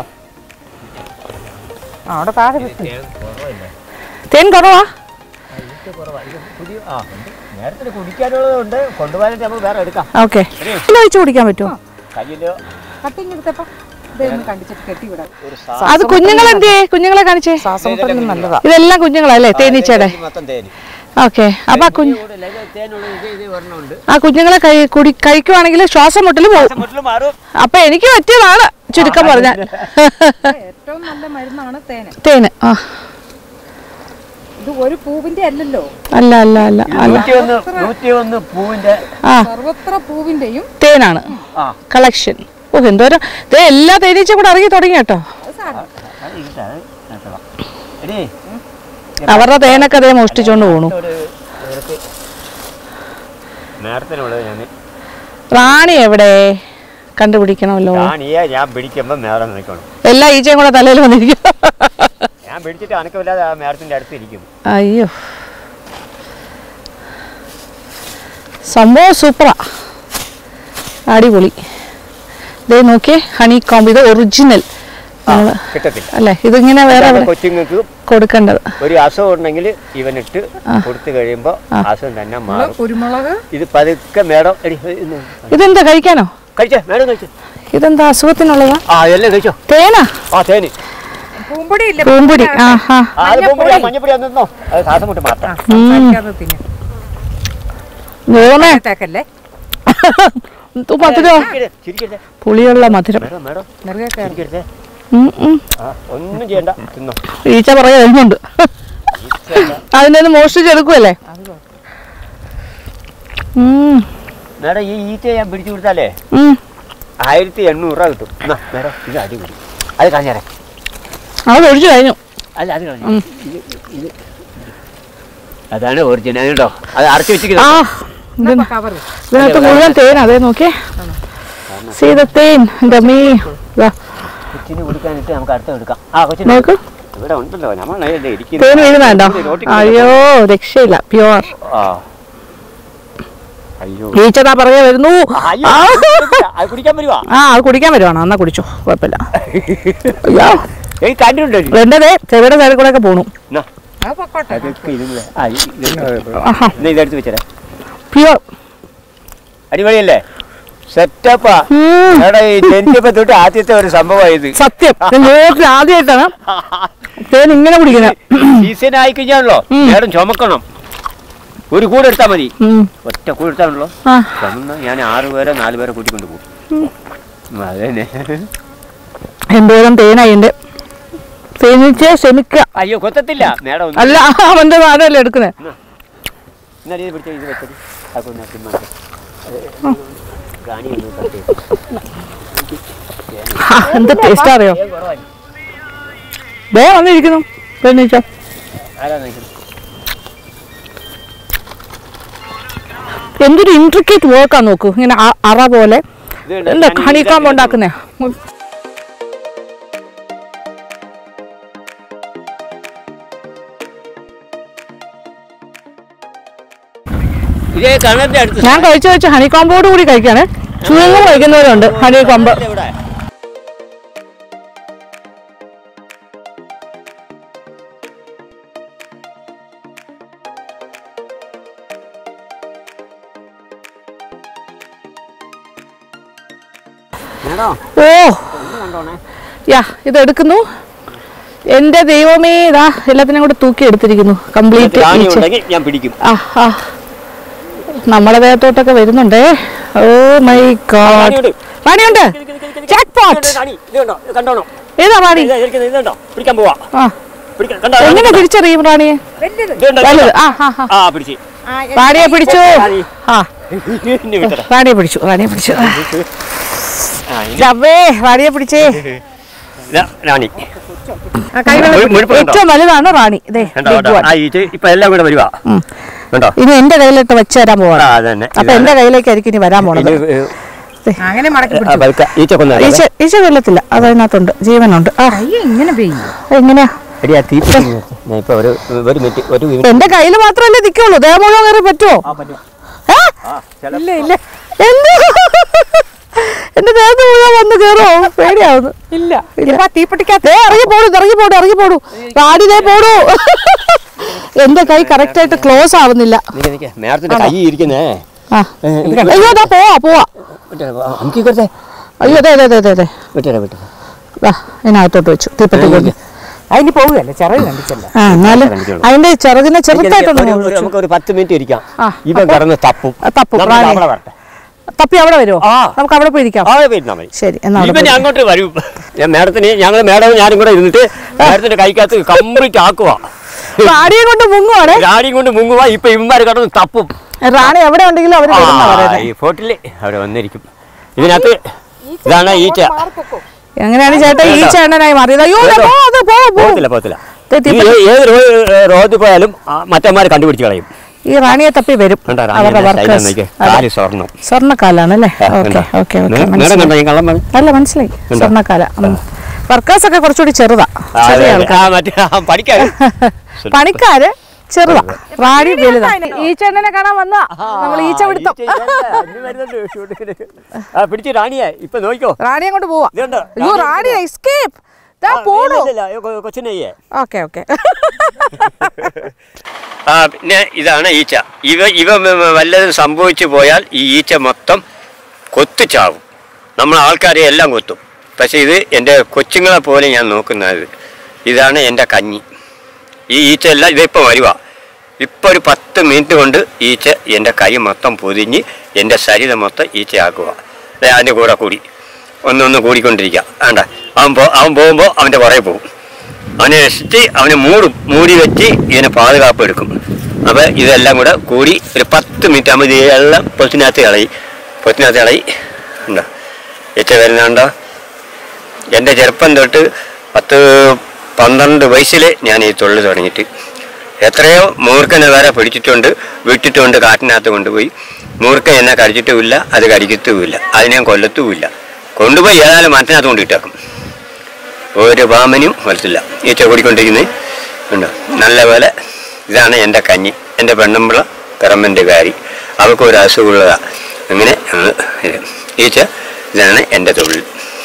ആ, അവിടെ താഴെ വെക്ക്. തേൻ കുറവാ പുതിയ ആ ഉണ്ട്. നേരത്തിന് കുടിക്കാനുള്ളതുണ്ട് കൊണ്ടുപോകാനായിട്ട് നമുക്ക് വേറെ എടുക്കാം ഓക്കെ ഒഴിച്ച് കുടിക്കാൻ പറ്റുമോ കയ്യിലോ കട്ടിങ് എടുത്തപ്പോ ഇതൊന്ന് കണ്ടിച്ചിട്ട് കെട്ടിവിടാം ഒരു സാ അത് കുഞ്ഞുങ്ങളെ എന്തിയേ കുഞ്ഞുങ്ങളെ കാണിച്ചേ ശ്വാസമുട്ടലിന് നല്ലതാ ഇതെല്ലാം കുഞ്ഞുങ്ങളല്ലേ തേനീച്ചയുടെ മൊത്തം തേന് ഓക്കെ അപ്പൊ ആ കുഞ്ഞ് കൂടുതൽ ഇത് തേനുള്ള ഇത് ഇത് ഒരെണ്ണമുണ്ട് ആ കുഞ്ഞുങ്ങളെ കൈ കുടി കഴിക്കുവാണെങ്കിൽ ശ്വാസം മുട്ടൽ പോകും മുട്ടിൽ മാറും അപ്പൊ എനിക്ക് പറ്റിയതാണ് ചുരുക്കം പറഞ്ഞാൽ ഏറ്റവും നല്ല മരുന്നാണ് തേന് തേന് ആ ഇത് ഒരു പൂവിന്റെ അല്ലല്ലോ അല്ല അല്ല അല്ല അല്ല നൂറ്റിയൊന്ന് നൂറ്റിയൊന്ന് പൂവിന്റെ ആ സർവത്ര പൂവിന്റെയും തേനാണ് ആ കളക്ഷൻ ഓ എന്തോരം ദേ എല്ലാ തേനീച്ച കൂടെ ഇറങ്ങി തുടങ്ങി കേട്ടോ അത് ഇതാ, അത് നട്ടതാ. എടീ, അവരുടെ തേനൊക്കെ അതേ മോഷ്ടിച്ചോണ്ട് പോണു ഒരു നേരത്തെ നേരത്തിനുള്ളത് ഞാൻ റാണി എവിടെ കണ്ടുപിടിക്കണമല്ലോ റാണിയെ ഞാൻ പിടിക്കുമ്പോൾ മേടം നിൽക്കണം എല്ലാ ഈച്ചയും കൂടെ തലയിൽ വന്നിരിക്കും ഞാൻ പിടിച്ചിട്ട് അനക്കമില്ലാതെ ആ മേടത്തിന്റെ അടുത്ത് ഇരിക്കും അയ്യോ സംഭവം സൂപ്പറാ അടിപൊളി ദേ നോക്കിയേ ഹണി കോംബ് ഇത് ഒറിജിനൽ നമ്മള് കിട്ടത്തില്ല അല്ലേ ഇതിങ്ങനെ വേറെ അതാണ് എവിടെ കൊച്ചുങ്ങൾക്ക് കൊടുക്കേണ്ടത് ഒരു അസുഖം ഉണ്ടെങ്കിൽ ഇവനിട്ട് കൊടുത്തു കഴിയുമ്പോൾ അസുഖം തന്നെ മാറും കുരുമുളക് ഇത് പതുക്കെ മേടം എടി ഇന്ന് ഇതെന്താ കഴിക്കാനോ കഴിച്ചേ മേടം കഴിച്ചോ ഇതെന്താ അസുഖത്തിനുള്ളതാ ആ എല്ലാം കഴിച്ചോ തേനാ ആ തേന് പൂമ്പൊടി ഇല്ല പൂമ്പൊടി ആ ഹാ ആ അത് പോകുമ്പോഴേ മഞ്ഞപ്പൊടി നിന്നോ അത് ശ്വാസം മുട്ട് മാറ്റാം തിന്നു ഓമേ തേക്കല്ലേ മധുരോ ചിരിക്കരുതേ പുളിയുള്ള മധുരം മേഡം മേഡം നെറുകെ കയറി ചിരിക്കരുതേ ഉം, ഉം. ആ ഒന്നും ചെയ്യണ്ട തിന്നോ ഈച്ച പുറകെ വരുന്നുണ്ട് അതിൻ്റെ ഒന്ന് മോഷ്ടിച്ചെടുക്കുമല്ലേ ഉം, മേഡം ഈ ഈറ്റ ഞാൻ പിടിച്ചു കൊടുത്താലേ ഉം. ആയിരത്തി എണ്ണൂറ് രൂപ കിട്ടും എന്നാ മേഡം ഇത് അടിപൊളി അത് കളഞ്ഞേരെ അത് ഒഴിച്ചു കഴിഞ്ഞു അല്ല അത് കളഞ്ഞു ഇത് ഇത് അതാണ് ഒറിജിനൽ കേട്ടോ അത് അടച്ചു ആ വെച്ചിരിക്കുന്നത് ഇത് കവർ ഇതിനകത്ത് മുഴുവൻ തേൻ അതേ നോക്കിയേ സീത തേൻ എൻ്റെ മീ ഇതാ, കൊച്ചിന് കൊടുക്കാനിട്ട് നമുക്ക് അടുത്ത എടുക്കാം ആ കൊച്ചിന് നോക്ക് ഇവിടെ ഉണ്ടല്ലോ നമ്മൾ തേൻ വീഴുന്നുണ്ടോ അയ്യോ രക്ഷയില്ല പ്യുവർ ആ അയ്യോ ഈച്ചതാ പുറകെ വരുന്നു അയ്യോ ആ. അത് കുടിക്കാൻ വരുവാ ആ അത് കുടിക്കാൻ വരുവാണോ എന്നാ കുടിച്ചോ കുഴപ്പമില്ല അയ്യോ ഏയ് കണ്ടിട്ടുണ്ടോ ഇത്? എൻ്റെ ദേ ചെവിയുടെ സൈഡിൽ കൂടെ ഒക്കെ പോണു എന്നാ, അത് പൊക്കോട്ടെ അതൊക്കെ ഇതും കൂടെ. ആ, ഈ- ഇത് ആഹാ എന്നാ ഇതെടുത്ത് വെച്ചേ പ്യുവർ അടിപൊളിയല്ലേ സെറ്റപ്പാ എടാ ഈ ജനിച്ചപ്പോ തൊട്ട് ആദ്യത്തെ ഒരു സംഭവം ഇത് സത്യം ഞാൻ ലോകത്തിൽ ആദ്യമായിട്ടാണ് തേൻ ഇങ്ങനെ കുടിക്കുന്നത് സീസൺ ആയി കഴിഞ്ഞാണല്ലോ മേഡം ചുമക്കണം ഒരു കൂടെ എടുത്താ മതി ഒറ്റ കൂടെ എടുത്താണല്ലോ ആ ചുമന്ന ഞാൻ ആറ് പേരെ നാല് പേരെ കൂട്ടിക്കൊണ്ട് പോകും അതന്നെ എന്തോരം തേനായി എൻ്റെ തേനീച്ചയെ ക്ഷമിക്കുക അയ്യോ കൊത്തത്തില്ല മേഡം ഒന്ന് അല്ല അവൻ്റെ സാധനമല്ലേ എടുക്കുന്നത് എന്നാ ഇത് പിടിച്ച ഇത് വെച്ചത് അതൊന്ന് തിന്നോട്ടെ റാണി ഒന്ന് കട്ട് ചെയ്ത്. എന്ത് ടേസ്റ്റ് അറിയോ ഏ, കുറവായി. ദേ വന്നിരിക്കുന്നു തേനീച്ച ആരാ നോക്കുന്നത് എന്തൊരു ഇൻട്രിക്കേറ്റ് വർക്കാ നോക്കൂ ഇങ്ങനെ അ- അറ പോലെ ഇത് കണ്ടോ? എന്താ ഞാൻ ഹണിക്കാമ്പ് ഇതിന്റെ ഉണ്ടാക്കുന്നേ ഇതേ കണ്ണന്റെ അടുത്ത് ഞാൻ കഴിച്ചു വെച്ച് ഹണിക്കോമ്പോട് കൂടി കഴിക്കാണ് ചുരുങ്ങും കഴിക്കുന്നവരുണ്ട് ഹണിക്കോമ്പ് ഇവിടെ മേഡം ഓ കണ്ടോണേ യാ ഇതെടുക്കുന്നു എന്റെ ദൈവമേ ഇതാ എല്ലാത്തിനും കൂടെ തൂക്കി എടുത്തിരിക്കുന്നു കംപ്ലീറ്റ് റാണി ഉണ്ടെങ്കിൽ ഞാൻ പിടിക്കും ആ ആ നമ്മളെ ദേഹത്തോട്ടൊക്കെ വരുന്നുണ്ടേ ഓ മൈ ഗോഡ് റാണിയുണ്ട്. റാണിയുണ്ട് ജാക്ക് പോട്ട് റാണി ഇത് കണ്ടോ ഇത് കണ്ടോണോ ഏതാ റാണി ഇത് ഇരിക്കുന്നത് ഇത് കണ്ടോ പിടിക്കാൻ പോവാ ആ പിടിക്കാൻ കണ്ടോ എങ്ങനെ തിരിച്ചറിയും റാണിയെ വലുത് ഇത് കണ്ടോ? വലുത് ആ ആ ആ ആ പിടിച്ച് ആ റാണിയെ പിടിച്ചു റാണി. ആ ഇനി വിട്ടടാ റാണിയെ പിടിച്ചു റാണിയെ പിടിച്ചു ആ ഇനി ചവ്വേ റാണിയെ പിടിച്ചേ ഇതാ റാണി ആ, കൈകള് മുഴു- മുഴുപ്പ് കണ്ടോ? ഏറ്റവും വലുതാണ് റാണി ദേ കണ്ടോ big കണ്ടോ one. ആ ഇത് ഇപ്പൊ എല്ലാം കൂടെ വരുവാ ഉം. കണ്ടോ ഇനി എന്റെ കയ്യിലിട്ട് വെച്ച് തരാൻ ആ പോവാണ് അതന്നെ അപ്പൊ എന്റെ കയ്യിലേക്കായിരിക്കും ഇനി വരാൻ പോണത് അങ്ങനെ മടക്കി ആ, പതുക്കെ ഈച്ച കൊന്ന ഈച്ച ഈച്ച കൊല്ലത്തില്ല അതതിനകത്തുണ്ട് ജീവനുണ്ട് ആ അയ്യോ ഇങ്ങനെ പെയ്യും എങ്ങനെയാ എടി ആ തീറ്റ ഞാൻ ഇപ്പൊ ഒരു ഒരു മിനിറ്റ് ഒരു മിനിറ്റ് എന്റെ കയ്യിൽ മാത്രമല്ലേ നിക്കുള്ളൂ ദേഹം മുഴുവൻ കയറി പറ്റുമോ ആ പറ്റും ഏ? ആ ചില ഇല്ല ഇല്ല എന്ത് എന്റെ ദേഹത്ത് മുഴുവൻ വന്ന് കയറോ പേടിയാവുന്നു ഇല്ല ഇപ്പൊ തീപ്പെട്ടിക്കകത്ത് ദേ ഇറങ്ങി പോടൂ ഇറങ്ങി പോടൂ ഇറങ്ങി പോടൂ റാണി ദേ പോടൂ എന്റെ കൈ കറക്റ്റ് ആയിട്ട് ക്ലോസ് ആവുന്നില്ല നിക്ക് നിക്ക് മേഡത്തിന്റെ കൈ ഇരിക്കുന്നേ ആ അയ്യോ അതാ പോവാ പോവാ നമുക്ക് കൊടുത്തേ അയ്യോ അതെ അതെ അതെ അതെ അതെ വിട്ടേ വിട്ടേ ദാ, ഇതിനകത്തോട്ട് വെച്ചു തീപ്പെട്ടി കൊണ്ട് അതിന് പോവുകയല്ലേ ചെറിയ കണ്ടിച്ചല്ല ആ എന്നാലും കണ്ടിച്ചോളൂ. അതിന്റെ ചെറുതിനെ ചെറുതായിട്ടൊന്ന് ഒരു- ഒരു- വെച്ചു. നമുക്ക് ഒരു പത്ത് മിനിറ്റ് ഇരിക്കാം ആ, ഇവൻ കിടന്ന് തപ്പും ആ, തപ്പും, നമ്മൾ റാണി. അവിടെ വരട്ടെ തപ്പി അവിടെ വരുമോ ആ. നമുക്ക് അവിടെ പോയി ഇരിക്കാം അവിടെ പോയിരുന്നാ മതി ശരി എന്നാ അവിടെ ഇവൻ പോയി അങ്ങോട്ട് വരും ഞാൻ മേഡത്തിന് ഞങ്ങൾ മേഡവും ഞാനും കൂടെ ഇരുന്നിട്ട് മേഡത്തിന്റെ കൈക്കകത്ത് കംപ്ലീറ്റ് ആക്കുവാ ഇരിക്കാം. റാണിയെ കൊണ്ട് മുങ്ങുവാണേ രാണിയും കൊണ്ട് മുങ്ങുവാ ഇപ്പൊ ഇവന്മാർ കിടന്ന് തപ്പും റാണി എവിടെ ഉണ്ടെങ്കിലും അവര് വരുന്ന ആ, പറയുന്നത് ഈ ഫോട്ടില് അവിടെ വന്നിരിക്കും ഇതിനകത്ത് ഇതാണ് ഈച്ച എങ്ങനെയാണ് ചേട്ടാ ഈ ചേട്ടനായി മാറിയത് അയ്യോ ദേ പോ, അത് പോ, പോ. പോകത്തില്ല പോകത്തില്ല ദേ ഈ തീപ്പെട്ടി. ഏ- ഏത് റോ- റോഡിൽ പോയാലും മറ്റന്മാർ കണ്ടുപിടിച്ച് കളയും ഈ റാണിയെ തപ്പി വരും കണ്ടോ അവരുടെ റാണി വർക്കേഴ്സ് നോക്കിയേ കാല് സ്വർണ്ണം സ്വർണ്ണക്കാലാണല്ലേ ആ, ഓക്കെ കണ്ടോ? ഓക്കെ നേ- ഓക്കെ നേരം മനസ്സിലായി കണ്ടോ ഈ കള്ളം വന്ന്? അല്ല മനസ്സിലായി സ്വർണ്ണക്കാല വർക്കേഴ്സ് ഒക്കെ കുറച്ചുകൂടി ചെറുതാ ആ, അതെ, ചെറിയ അതെ. ആൾക്കാർ ആ, മറ്റേ ആ, പഠിക്കാൻ പണിക്കാര് ചെറുതാ റാണി വലുതാ ഈ ചേട്ടനെ കാണാൻ വന്നാ നമ്മൾ ഈച്ച പിടുത്തം ആ പിടിച്ച് റാണിയെ ഇപ്പൊ നോക്കിക്കോ റാണിയെ കൊണ്ട് പോവാ ഇതുണ്ടോ? അയ്യോ റാണി എസ്കേപ്പ് ദാ പോണു കൊച്ചിനെയ്യേ ഓക്കെ ഓക്കെ ആ പിന്നെ ഇതാണ് ഈച്ച ഇവ ഇവ വ- വല്ലതും സംഭവിച്ചു പോയാൽ ഈ ഈച്ച മൊത്തം കൊത്തു ചാവും നമ്മൾ ആൾക്കാരെ എല്ലാം കൊത്തും പക്ഷേ ഇത് എൻ്റെ കൊച്ചുങ്ങളെ പോലെ ഞാൻ നോക്കുന്നത് ഇതാണ് എൻ്റെ കഞ്ഞി ഈ ഈച്ച എല്ലാം ഇതിപ്പോൾ വരുക ഇപ്പോൾ ഒരു പത്ത് മിനിറ്റ് കൊണ്ട് ഈച്ച എൻ്റെ കൈ മൊത്തം പൊതിഞ്ഞ് എൻ്റെ ശരീരം മൊത്തം ഈച്ചയാക്കുക ദേ അതിൻ്റെ കൂടെ കൂടി ഒന്നൊന്ന് കൂടിക്കൊണ്ടിരിക്കുക വേണ്ട അവൻ പോ അവൻ പോകുമ്പോൾ അവൻ്റെ പുറകെ പോകും അവനെ രക്ഷിച്ച് അവനെ മൂടും മൂടി വെച്ച് ഇതിനെ പാതുകാപ്പ് എടുക്കും അപ്പോൾ ഇതെല്ലാം കൂടെ കൂടി ഒരു പത്ത് മിനിറ്റ് ആകുമ്പോൾ ഇതെല്ലാം പൊത്തിനകത്ത് കളയി പൊത്തിനകത്ത് കളയി ഉണ്ടോ ഏറ്റ വരുന്നുണ്ടോ എൻ്റെ ചെറുപ്പം തൊട്ട് പത്ത് പന്ത്രണ്ട് വയസ്സിൽ ഞാൻ ഈ തൊഴിൽ തുടങ്ങിയിട്ട് എത്രയോ മൂർഖനെ വരെ പിടിച്ചിട്ടുണ്ട് വിട്ടിട്ടുണ്ട് കാട്ടിനകത്ത് കൊണ്ടുപോയി മൂർഖൻ എന്നെ കടിച്ചിട്ടുമില്ല അത് കടിക്കത്തുമില്ല അതിനെ ഞാൻ കൊല്ലത്തുമില്ല കൊണ്ടുപോയി ഏതായാലും മരത്തിനകത്ത് കൊണ്ടിട്ടേക്കും ഒരു പാമ്പനും വരത്തില്ല ഈച്ച കൂടിക്കൊണ്ടിരിക്കുന്നത് ഉണ്ടോ നല്ലപോലെ ഇതാണ് എൻ്റെ കഞ്ഞി എൻ്റെ പെണ്ണുമ്പിള പിറമ്പൻ്റെ കാരി അവൾക്ക് ഒരു അസുഖമുള്ളതാണ് അങ്ങനെ ആണ് ഇത്. ഈച്ച ഇതാണ് എൻ്റെ തൊഴിൽ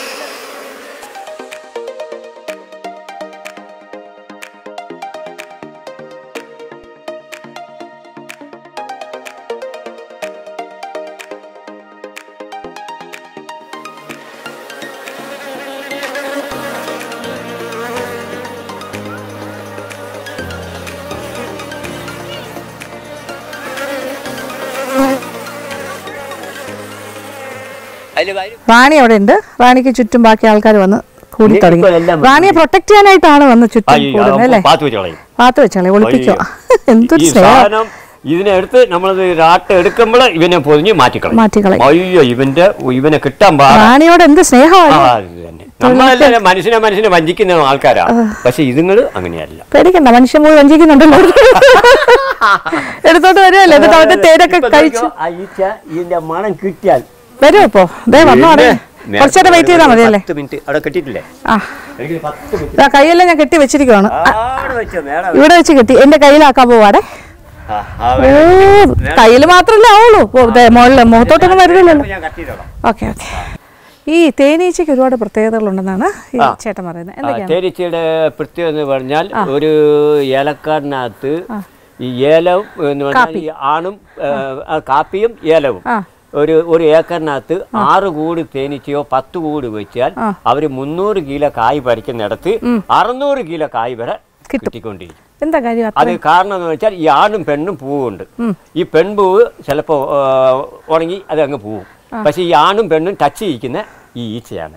റാണി അവിടെ ഉണ്ട് റാണിക്ക് ചുറ്റും ബാക്കി ആൾക്കാർ വന്ന് കൂടി ഇനി തുടങ്ങി ഇപ്പോൾ എല്ലാം റാണിയെ പ്രൊട്ടക്ട് ചെയ്യാനായിട്ടാണ് വന്ന് ചുറ്റും അയ്യോ, കൂടുന്നത് അല്ലേ പാത്ത് വെച്ച് കളയും പാത്ത് വെച്ചാളെ ഒളിപ്പിക്കുക അയ്യോ. എന്തൊരു ഈ സ്നേഹം സാധനം ഇതിനെ എടുത്ത് നമ്മളത് രാട്ട് എടുക്കുമ്പോൾ ഇവനെ പൊതിഞ്ഞ് മാറ്റിക്കളയും മാറ്റിക്കളയും. അയ്യോ ഇവന്റെ ഇവനെ കിട്ടാൻ പാടാ റാണിയോട് എന്ത് ആ, സ്നേഹമാണ് അത് തന്നെ നമ്മളെല്ലാം മനുഷ്യനെ മനുഷ്യനെ വഞ്ചിക്കുന്ന ആൾക്കാരാ പക്ഷെ ഇതുങ്ങൾ അങ്ങനെയല്ല പേടിക്കണ്ട മനുഷ്യൻ പോയി വഞ്ചിക്കുന്നുണ്ടല്ലോ എടുത്തോട്ട് വരുമല്ലോ എന്നിട്ട് അവന്റെ തേരൊക്കെ ഇപ്പൊ കഴിച്ചു നോക്കിയോ, ആ ഈച്ച ഇതിന്റെ മണം കിട്ടിയാൽ വരുമോ ഇപ്പോ ദേ വന്നോ അവിടെ പിന്നെ കുറച്ചേരം വെയിറ്റ് ചെയ്താൽ മതിയല്ലേ പത്ത് മിനിറ്റ് അവിടെ കെട്ടിയിട്ടില്ലേ ആ എനിക്ക് പത്ത് മിനിറ്റ് ദാ കൈയെല്ലാം ഞാൻ കെട്ടി വെച്ചിരിക്കുവാണ് അവിടെ വെച്ചോ മേഡം ഇവിടെ വെച്ച് കെട്ടി എന്റെ കയ്യിലാക്കാൻ പോവാടെ ആ, ആ, ഓ കയ്യിൽ മാത്രല്ലേ ആവുള്ളൂ ഓ, ദേ മുകളില് മുഖത്തോട്ടൊന്നും വരുന്നില്ലല്ലോ ഞാൻ കട്ട് ചെയ്തോളാം ഓക്കെ ഓക്കെ ഈ തേനീച്ചയ്ക്ക് ഒരുപാട് പ്രത്യേകതകളുണ്ടെന്നാണ് ഈ ആ. ചേട്ടൻ പറയുന്നത് ആ, എന്തൊക്കെയാണ് തേനീച്ചയുടെ പ്രത്യേകത എന്ന് പറഞ്ഞാൽ ഒരു ഏലക്കാടിനകത്ത് ഈ ഏലവും എന്ന് പറഞ്ഞാൽ ഈ ആണും ഏ, ആ, കാപ്പിയും ഏലവും ആ ഒരു ഒരു ഏക്കറിനകത്ത് ആറ് കൂട് തേനീച്ചയോ പത്ത് കൂട് വെച്ചാൽ അവർ മുന്നൂറ് കിലോ കായ് പറിക്കുന്നിടത്ത് അറുന്നൂറ് കിലോ കായ് വരെ കിട്ടിക്കൊണ്ടിരിക്കും എന്താ കാര്യം അത് കാരണം എന്ന് വെച്ചാൽ ഈ ആണും പെണ്ണും പൂവുണ്ട് ഈ പെൺപൂവ് ചിലപ്പോൾ ഉണങ്ങി അത് അങ്ങ് പോവും പക്ഷെ ഈ ആണും പെണ്ണും ടച്ച് ചെയ്യിക്കുന്ന ഈ ഈച്ചയാണ്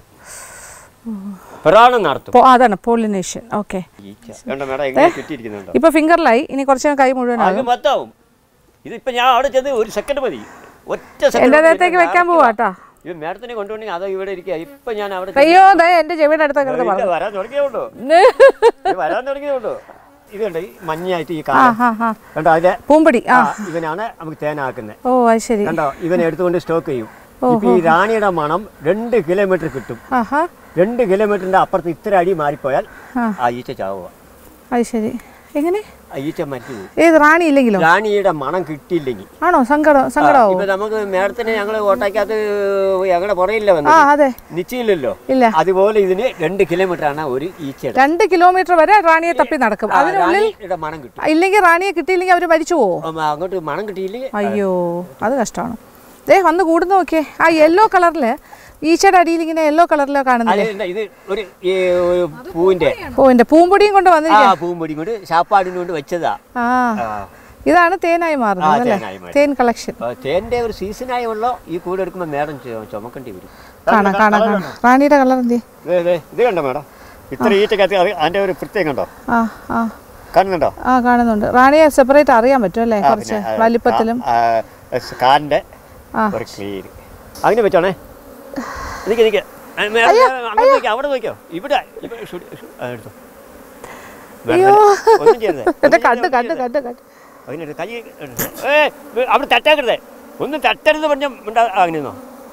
പ്രധാനം നടത്തും പോ- അതാണ് പോളിനേഷൻ ഓക്കെ ഈച്ച കണ്ടോ മേഡം എങ്ങനെ കിട്ടിയിരിക്കുന്നുണ്ടോ ഇപ്പൊ ഫിംഗറിലായി ഇനി കുറച്ച് കൈ മുഴുവനാകും അത് മൊത്തമാവും ഇതിപ്പോ ഞാൻ അവിടെ ചെന്ന് ഒരു സെക്കൻഡ് മതി ഒറ്റ എന്റെ സെക്കൻഡ് ദേഹത്തേക്ക് വെക്കാൻ പോവാട്ടാ ഇത് മേഡത്തിനെ കൊണ്ടുപോകണമെങ്കിൽ അതോ ഇവിടെ ഇരിക്കുക ഇപ്പൊ ഞാൻ അവിടെ അയ്യോ ദേ എന്റെ ചെവിയുടെ അടുത്തൊക്കെ ചെന്ന് പറഞ്ഞു ഇല്ല, വരാൻ തുടങ്ങിയുള്ളൂ ഇത് വരാൻ തുടങ്ങിയുള്ളൂ ഇതുണ്ട് ഈ മഞ്ഞായിട്ട് ഈ ആ കാലം ഹാ ഹാ കണ്ടോ അതിലെ പൂമ്പൊടി ആ ആ, ഇവനാണ് നമുക്ക് തേനാക്കുന്നത് ഓ അത് ശരി കണ്ടോ ഇവൻ എടുത്തുകൊണ്ട് സ്റ്റോക്ക് ചെയ്യും ഇപ്പൊ ഈ റാണിയുടെ മണം രണ്ട് കിലോമീറ്റർ കിട്ടും ആഹാ രണ്ട് കിലോമീറ്ററിന്റെ അപ്പുറത്ത് ഇത്ര അടി മാറിപ്പോയാൽ ആ. ആ ഈച്ച ചാവുക അത് ശരി എങ്ങനെ ആ ഈച്ച മരിച്ചു പോകും ഏത് റാണി ഇല്ലെങ്കിലോ റാണിയുടെ മണം കിട്ടിയില്ലെങ്കിൽ ആണോ സങ്കടം സങ്കടാവോ ഇപ്പൊ നമുക്ക് മേഡത്തിന് ഞങ്ങൾ ഓട്ടയ്ക്കകത്ത് ഞങ്ങളുടെ പുറയില്ല ആ വന്നത് അതെ നിശ്ചയില്ലല്ലോ ഇല്ല അതുപോലെ ഇതിന് രണ്ട് കിലോമീറ്റർ ആണ് ഒരു ഈച്ചയുടെ രണ്ട് കിലോമീറ്റർ വരെ റാണിയെ തപ്പി നടക്കും ആ, അതിനുള്ളിൽ റാണിയുടെ മണം കിട്ടും ഇല്ലെങ്കിൽ റാണിയെ കിട്ടിയില്ലെങ്കിൽ അവര് മരിച്ചു പോവോ ഉം, അങ്ങോട്ട് മണം കിട്ടിയില്ലെങ്കിൽ അയ്യോ അത് കഷ്ടമാണ് ദേ വന്ന് കൂടുന്ന നോക്കിയേ ആ യെല്ലോ കളറില് ഈച്ചയുടെ അടിയിൽ ഇങ്ങനെ യെല്ലോ കളറിലോ കാണുന്നില്ലേ അല്ല ഇത് ഒരു ഈ ഒരു പൂവിന്റെ ഓ എന്റെ പൂമ്പൊടിയും കൊണ്ട് ആ വന്നിരിക്കുക പൂമ്പൊടി കൊണ്ട് ശാപ്പാടിന് കൊണ്ട് വെച്ചതാ ആ ആ. ഇതാണ് തേനായി ആ, മാറുന്നത് അല്ലേ തേനായി മാറി. തേൻ കളക്ഷൻ അപ്പൊ തേന്റെ ഒരു സീസണായുള്ള ഈ കൂടെ എടുക്കുമ്പോൾ മേഡം ചു- ചുമക്കേണ്ടി വരും കാണാം കാണാം കാണാം റാണിയുടെ കളർ എന്തേ ദേ, ദേ, ഇത് കണ്ടോ മേഡം ഇത്ര ഈറ്റക്കകത്ത് അത് അതിന്റെ ഒരു പ്രത്യേകം കണ്ടോ ആ ആ കാണുന്നുണ്ടോ ആ കാണുന്നുണ്ട് റാണിയെ സെപ്പറേറ്റ് അറിയാൻ പറ്റും അല്ലേ ആ, കുറച്ച് പിന്നെ, ആ, വലിപ്പത്തിലും ആ, ആ, കാലിന്റെ ആ. ഒരു ക്ലീൻ അങ്ങനെ വെച്ചോണേ നിക്ക് നിക്ക് ആ, മേഡം, അങ്ങോട്ട് നോക്കിയോ അവിടെ നോക്കിയോ ഇവിടെ ഇവിടെ ഷൂട്ട്- ഷൂ- ആ, എടുത്തോ. അയ്യോ. മേഡം, ഒന്നും ചെയ്യരുത്. എന്റെ ഒന്നും കണ്ട് ചെയ്യരുത്, കണ്ട് ഒന്നും കണ്ട് കണ്ട് ചെയ്യരുത്. അതിനെടുത്ത് കൈ എടുത്ത്. ഏയ്, വേ- അവിടെ തട്ടാക്കരുത് ഒന്നും തട്ടരുത് പറഞ്ഞ അങ്ങനെയൊന്നോ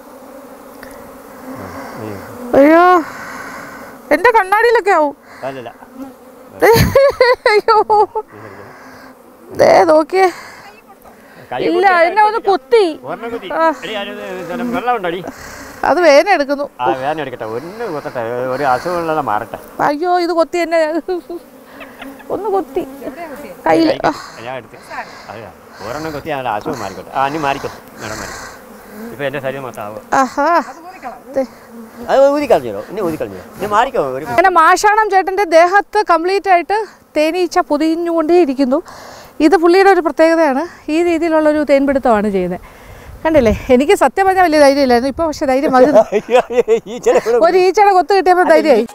അയ്യോ എന്റെ കണ്ണാടിയിലൊക്കെ ആവും അല്ലല്ല ദേ, അയ്യോ ദേ നോക്കിയേ കൈ ഇല്ല എന്നെ ഒന്ന് കുത്തി ഒരെണ്ണം കുത്തി. എടി, അതിനകത്ത് ഇതെല്ലാം വെള്ളം ഉണ്ടോടി അത് വേദന എടുക്കുന്നു ആ വേദന എടുക്കട്ടെ ഒന്ന് കുത്തട്ടെ ഒരു അസുഖമുള്ള മാറട്ടെ അയ്യോ ഇത് കൊത്തി എന്നെ ഒന്ന് കൊത്തി കയ്യിൽ കൈ കുത്തി. ഞാൻ എടുത്ത് അതെ ഒരെണ്ണം കുത്തി ഞാൻ അസുഖം മാറിക്കോട്ടെ ആ ഇനി മാറിക്കോ മേഡം മാറി ഇപ്പൊ എന്റെ ശരീരം മൊത്തം ആവുക ആഹാ ദേ. അത് ഊതി കളഞ്ഞോ ഇനി ഊതി കളഞ്ഞോ ഇനി മാറിക്കോ ഒരു അങ്ങനെ മാഷാണം ചേട്ടൻ്റെ ദേഹത്ത് കംപ്ലീറ്റ് ആയിട്ട് തേനീച്ച പൊതിഞ്ഞുകൊണ്ടേ ഇരിക്കുന്നു ഇത് പുള്ളിയുടെ ഒരു പ്രത്യേകതയാണ് ഈ രീതിയിലുള്ളൊരു തേൻപിടുത്തമാണ് ചെയ്യുന്നത് കണ്ടില്ലേ എനിക്ക് സത്യം പറഞ്ഞാൽ വലിയ ധൈര്യമില്ലായിരുന്നു ഇപ്പോൾ പക്ഷേ ധൈര്യം വരുന്നു ഈ ചില ഒരു ഈച്ചയുടെ കൊത്ത് കിട്ടിയപ്പോൾ ധൈര്യമായി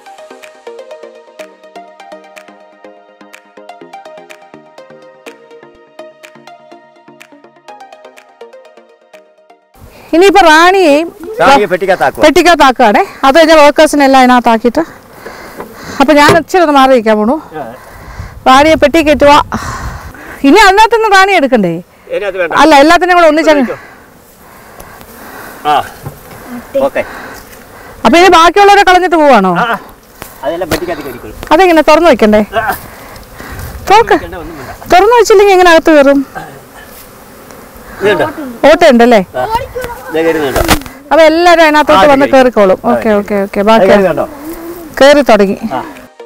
ഇനിയിപ്പോൾ റാണിയെയും റാണിയെ പെട്ടിക്കകത്താക്കുക പെട്ടിക്കകത്താക്കുകയാണേ അത് കഴിഞ്ഞാൽ വർക്കേഴ്സിനെല്ലാം അതിനകത്താക്കിയിട്ട് അപ്പോൾ ഞാൻ ഇച്ചിരി ഒന്ന് മാറി നിൽക്കാൻ പോണു റാണിയെ പെട്ടി കയറ്റുക ഇനി അതിനകത്തുനിന്ന് റാണി എടുക്കണ്ടേ ഇതിനകത്ത് വേണ്ട അല്ല എല്ലാത്തിനും കൂടെ ഒന്നിച്ചങ്ങ് ആ ഓക്കെ അപ്പൊ ഇനി ബാക്കിയുള്ളവരെ കളഞ്ഞിട്ട് പോവാണോ ആ അതെല്ലാം പെട്ടിക്കകത്ത് കയറിക്കോളൂ അതെങ്ങനെ തുറന്നു വെക്കണ്ടേ തോക്ക് വേണ്ട ഒന്നും വേണ്ട തുറന്നു വെച്ചില്ലെങ്കിൽ എങ്ങനെ അകത്ത് കയറും ഇതുണ്ടോ ഓട്ടയുണ്ടല്ലേ ഇത് കയറുന്നുണ്ടോ അപ്പൊ എല്ലാരും അതിനകത്തോട്ട് ആ, വന്ന് കയറി. കയറിക്കോളും ഓക്കെ ഓക്കെ ഓക്കെ അത് ബാക്കി കയറുന്നുണ്ടോ കയറി തുടങ്ങി ആ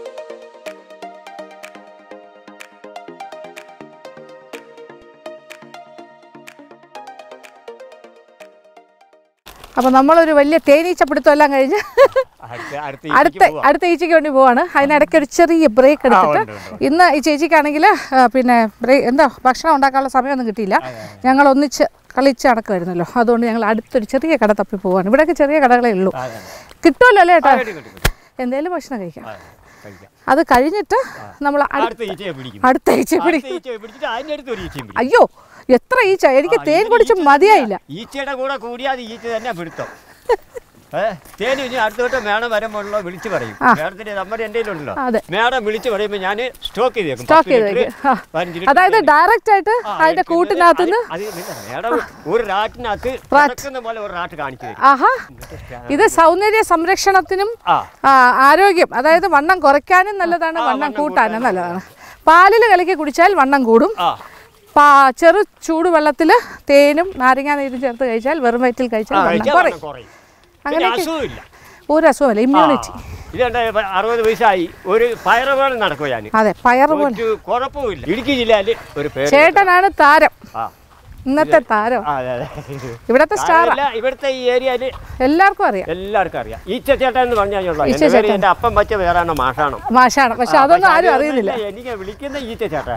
അപ്പൊ നമ്മളൊരു വലിയ തേനീച്ച പിടുത്തം എല്ലാം കഴിഞ്ഞ് അടുത്ത അടുത്ത അടുത്ത ഈച്ചയ്ക്ക് പോവാം. അടുത്ത ഈച്ചയ്ക്ക് വേണ്ടി പോവാണ് അതിനിടയ്ക്ക് ഒരു ചെറിയ ബ്രേക്ക് എടുത്തിട്ട് ഉണ്ട്, ഉണ്ട്, ഇന്ന് ഈ ചേച്ചിക്കാണെങ്കിൽ പിന്നെ ബ്രേക്ക് എന്താ ഭക്ഷണം ഉണ്ടാക്കാനുള്ള സമയമൊന്നും കിട്ടിയില്ല ഞങ്ങൾ ഒന്നിച്ച് കളിച്ച് നടക്കുമായിരുന്നല്ലോ അതുകൊണ്ട് ഞങ്ങൾ അടുത്തൊരു ചെറിയ കട തപ്പി പോവാണ് ഇവിടെയൊക്കെ ചെറിയ കടകളേ ഉള്ളൂ അതെ, അതെ. കിട്ടുമല്ലോ അല്ലേ ഏട്ടാ കിട്ടും, കിട്ടും, കിട്ടും. എന്തേലും ഭക്ഷണം കഴിക്കാം ആ, കഴിക്കാം. അത് കഴിഞ്ഞിട്ട് നമ്മൾ അടുത്ത ഈച്ചയെ പിടിക്കും അടുത്ത ഈച്ച പിടി അടുത്ത ഈച്ചയെ പിടിച്ചിട്ട് അതിന്റെ അടുത്ത് ഒരു ഈച്ചയും പിടിക്കും അയ്യോ എത്ര ഈച്ച എനിക്ക് ആ, തേൻ ഇതിന് കുടിച്ച് ഈച്ച മതിയായില്ല ഈച്ചയുടെ കൂടെ കൂടിയാൽ ഈച്ച തന്നെ പിടുത്തം ഏ, തേൻ ഇനി അടുത്തോട്ട് മേഡം വരുമ്പോഴല്ലോ വിളിച്ചു പറയും മേഡത്തിന്റെ നമ്പർ എൻ്റെ കയ്യിലുണ്ടല്ലോ അതെ. മേഡം വിളിച്ചു പറയുമ്പോൾ ഞാൻ സ്റ്റോക്ക് ചെയ്ത് വെക്കും സ്റ്റോക്ക് പത്ത് ചെയ്ത് ലിറ്റർ, വെക്കും. ആ. പതിനഞ്ച് ലിറ്റർ അതായത് തേൻ. ഡയറക്റ്റ് ആയിട്ട് ആ, അതിന്റെ എടുക്കുന്നത് കൂട്ടിനകത്ത് നിന്ന് അത് അത് ഇല്ല, മേഡം ഒരു റാറ്റിനകത്ത് നടക്കുന്ന പോലെ ഒരു റാറ്റ് കാണിച്ചു തരും ആഹാ ഇത് സൗന്ദര്യ സംരക്ഷണത്തിനും ആ ആ, ആരോഗ്യം അതായത് വണ്ണം കുറയ്ക്കാനും നല്ലതാണ് ആ, വണ്ണം വണ്ണം കൂട്ടാനും കൂട്ടാനും നല്ലതാണ് പാലിൽ കലക്കി കുടിച്ചാൽ വണ്ണം കൂടും ആ പാ ചെറു ചൂടുവെള്ളത്തിൽ തേനും നാരങ്ങാ നീരും ചേർത്ത് കഴിച്ചാൽ വെറും വയറ്റിൽ കഴിച്ചാൽ ആ, വണ്ണം കഴിച്ചാൽ കുറയും വണ്ണം കുറയും പിന്നെ അങ്ങനെയൊക്കെ അസുഖമില്ല ഒരു അസുഖമല്ല ഇമ്മ്യൂണിറ്റി ഇതെന്താ അറുപത് വയസ്സായി ഒരു പയറുപോലെ നടക്കുക ഞാൻ അതെ പയർ പോലെ ഒരു കുഴപ്പമില്ല ഇടുക്കി ജില്ലയിൽ ഒരു പേര് ചേട്ടനാണ് താരം ആ ഇന്നത്തെ താരം ആ, അതെ അതെ ഇവിടത്തെ സ്റ്റാർ താരമില്ല, ഇവിടുത്തെ ഈ ഏരിയയിൽ എല്ലാവർക്കും അറിയാം എല്ലാവർക്കും അറിയാം ഈച്ചച്ചേട്ടൻ എന്ന് പറഞ്ഞാലുള്ള ഈച്ച എൻ്റെ പേര് ചേട്ടൻ. എൻ്റെ അപ്പം പച്ച വേറാണോ മാഷാണോ മാഷാണ് പക്ഷെ ആ, അതൊന്നും പക്ഷേ ആരും അതൊന്നും അറിയുന്നില്ല ഇല്ല, എനിക്ക് വിളിക്കുന്ന ഈച്ചച്ചേട്ടൻ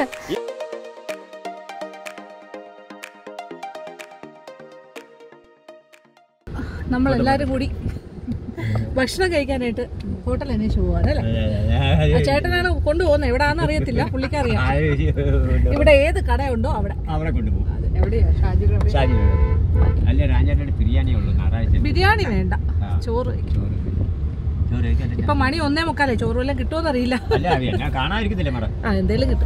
നമ്മൾ എല്ലാവരും കൂടി ഭക്ഷണം കഴിക്കാനായിട്ട് ഹോട്ടൽ അന്വേഷിച്ച് പോകാനല്ലേ ആ ചേട്ടനാണ് കൊണ്ടുപോകുന്നത് എവിടാന്ന് അറിയത്തില്ല പുള്ളിക്കറിയാം ഇവിടെ ഏത് കടയുണ്ടോ അവിടെ അവിടെ കൊണ്ടുപോകും അത് എവിടെയാ ഷാജിയുടെ എവിടെയാ? ഷാജി അല്ല രാജാരുടെ ബിരിയാണി ഉള്ളൂ ഞായറാഴ്ച ബിരിയാണി വേണ്ട ആ. ചോറ് കഴിക്കും. ചോറ് ചോറ് കഴിക്കാൻ ഇപ്പൊ മണി ഒന്നേ മുക്കാലേ ചോറ് വല്ലതും കിട്ടുമോന്ന് അറിയില്ല അല്ല അറിയാം ഞാൻ കാണാതിരിക്കത്തില്ല മറ ആ എന്തേലും കിട്ടും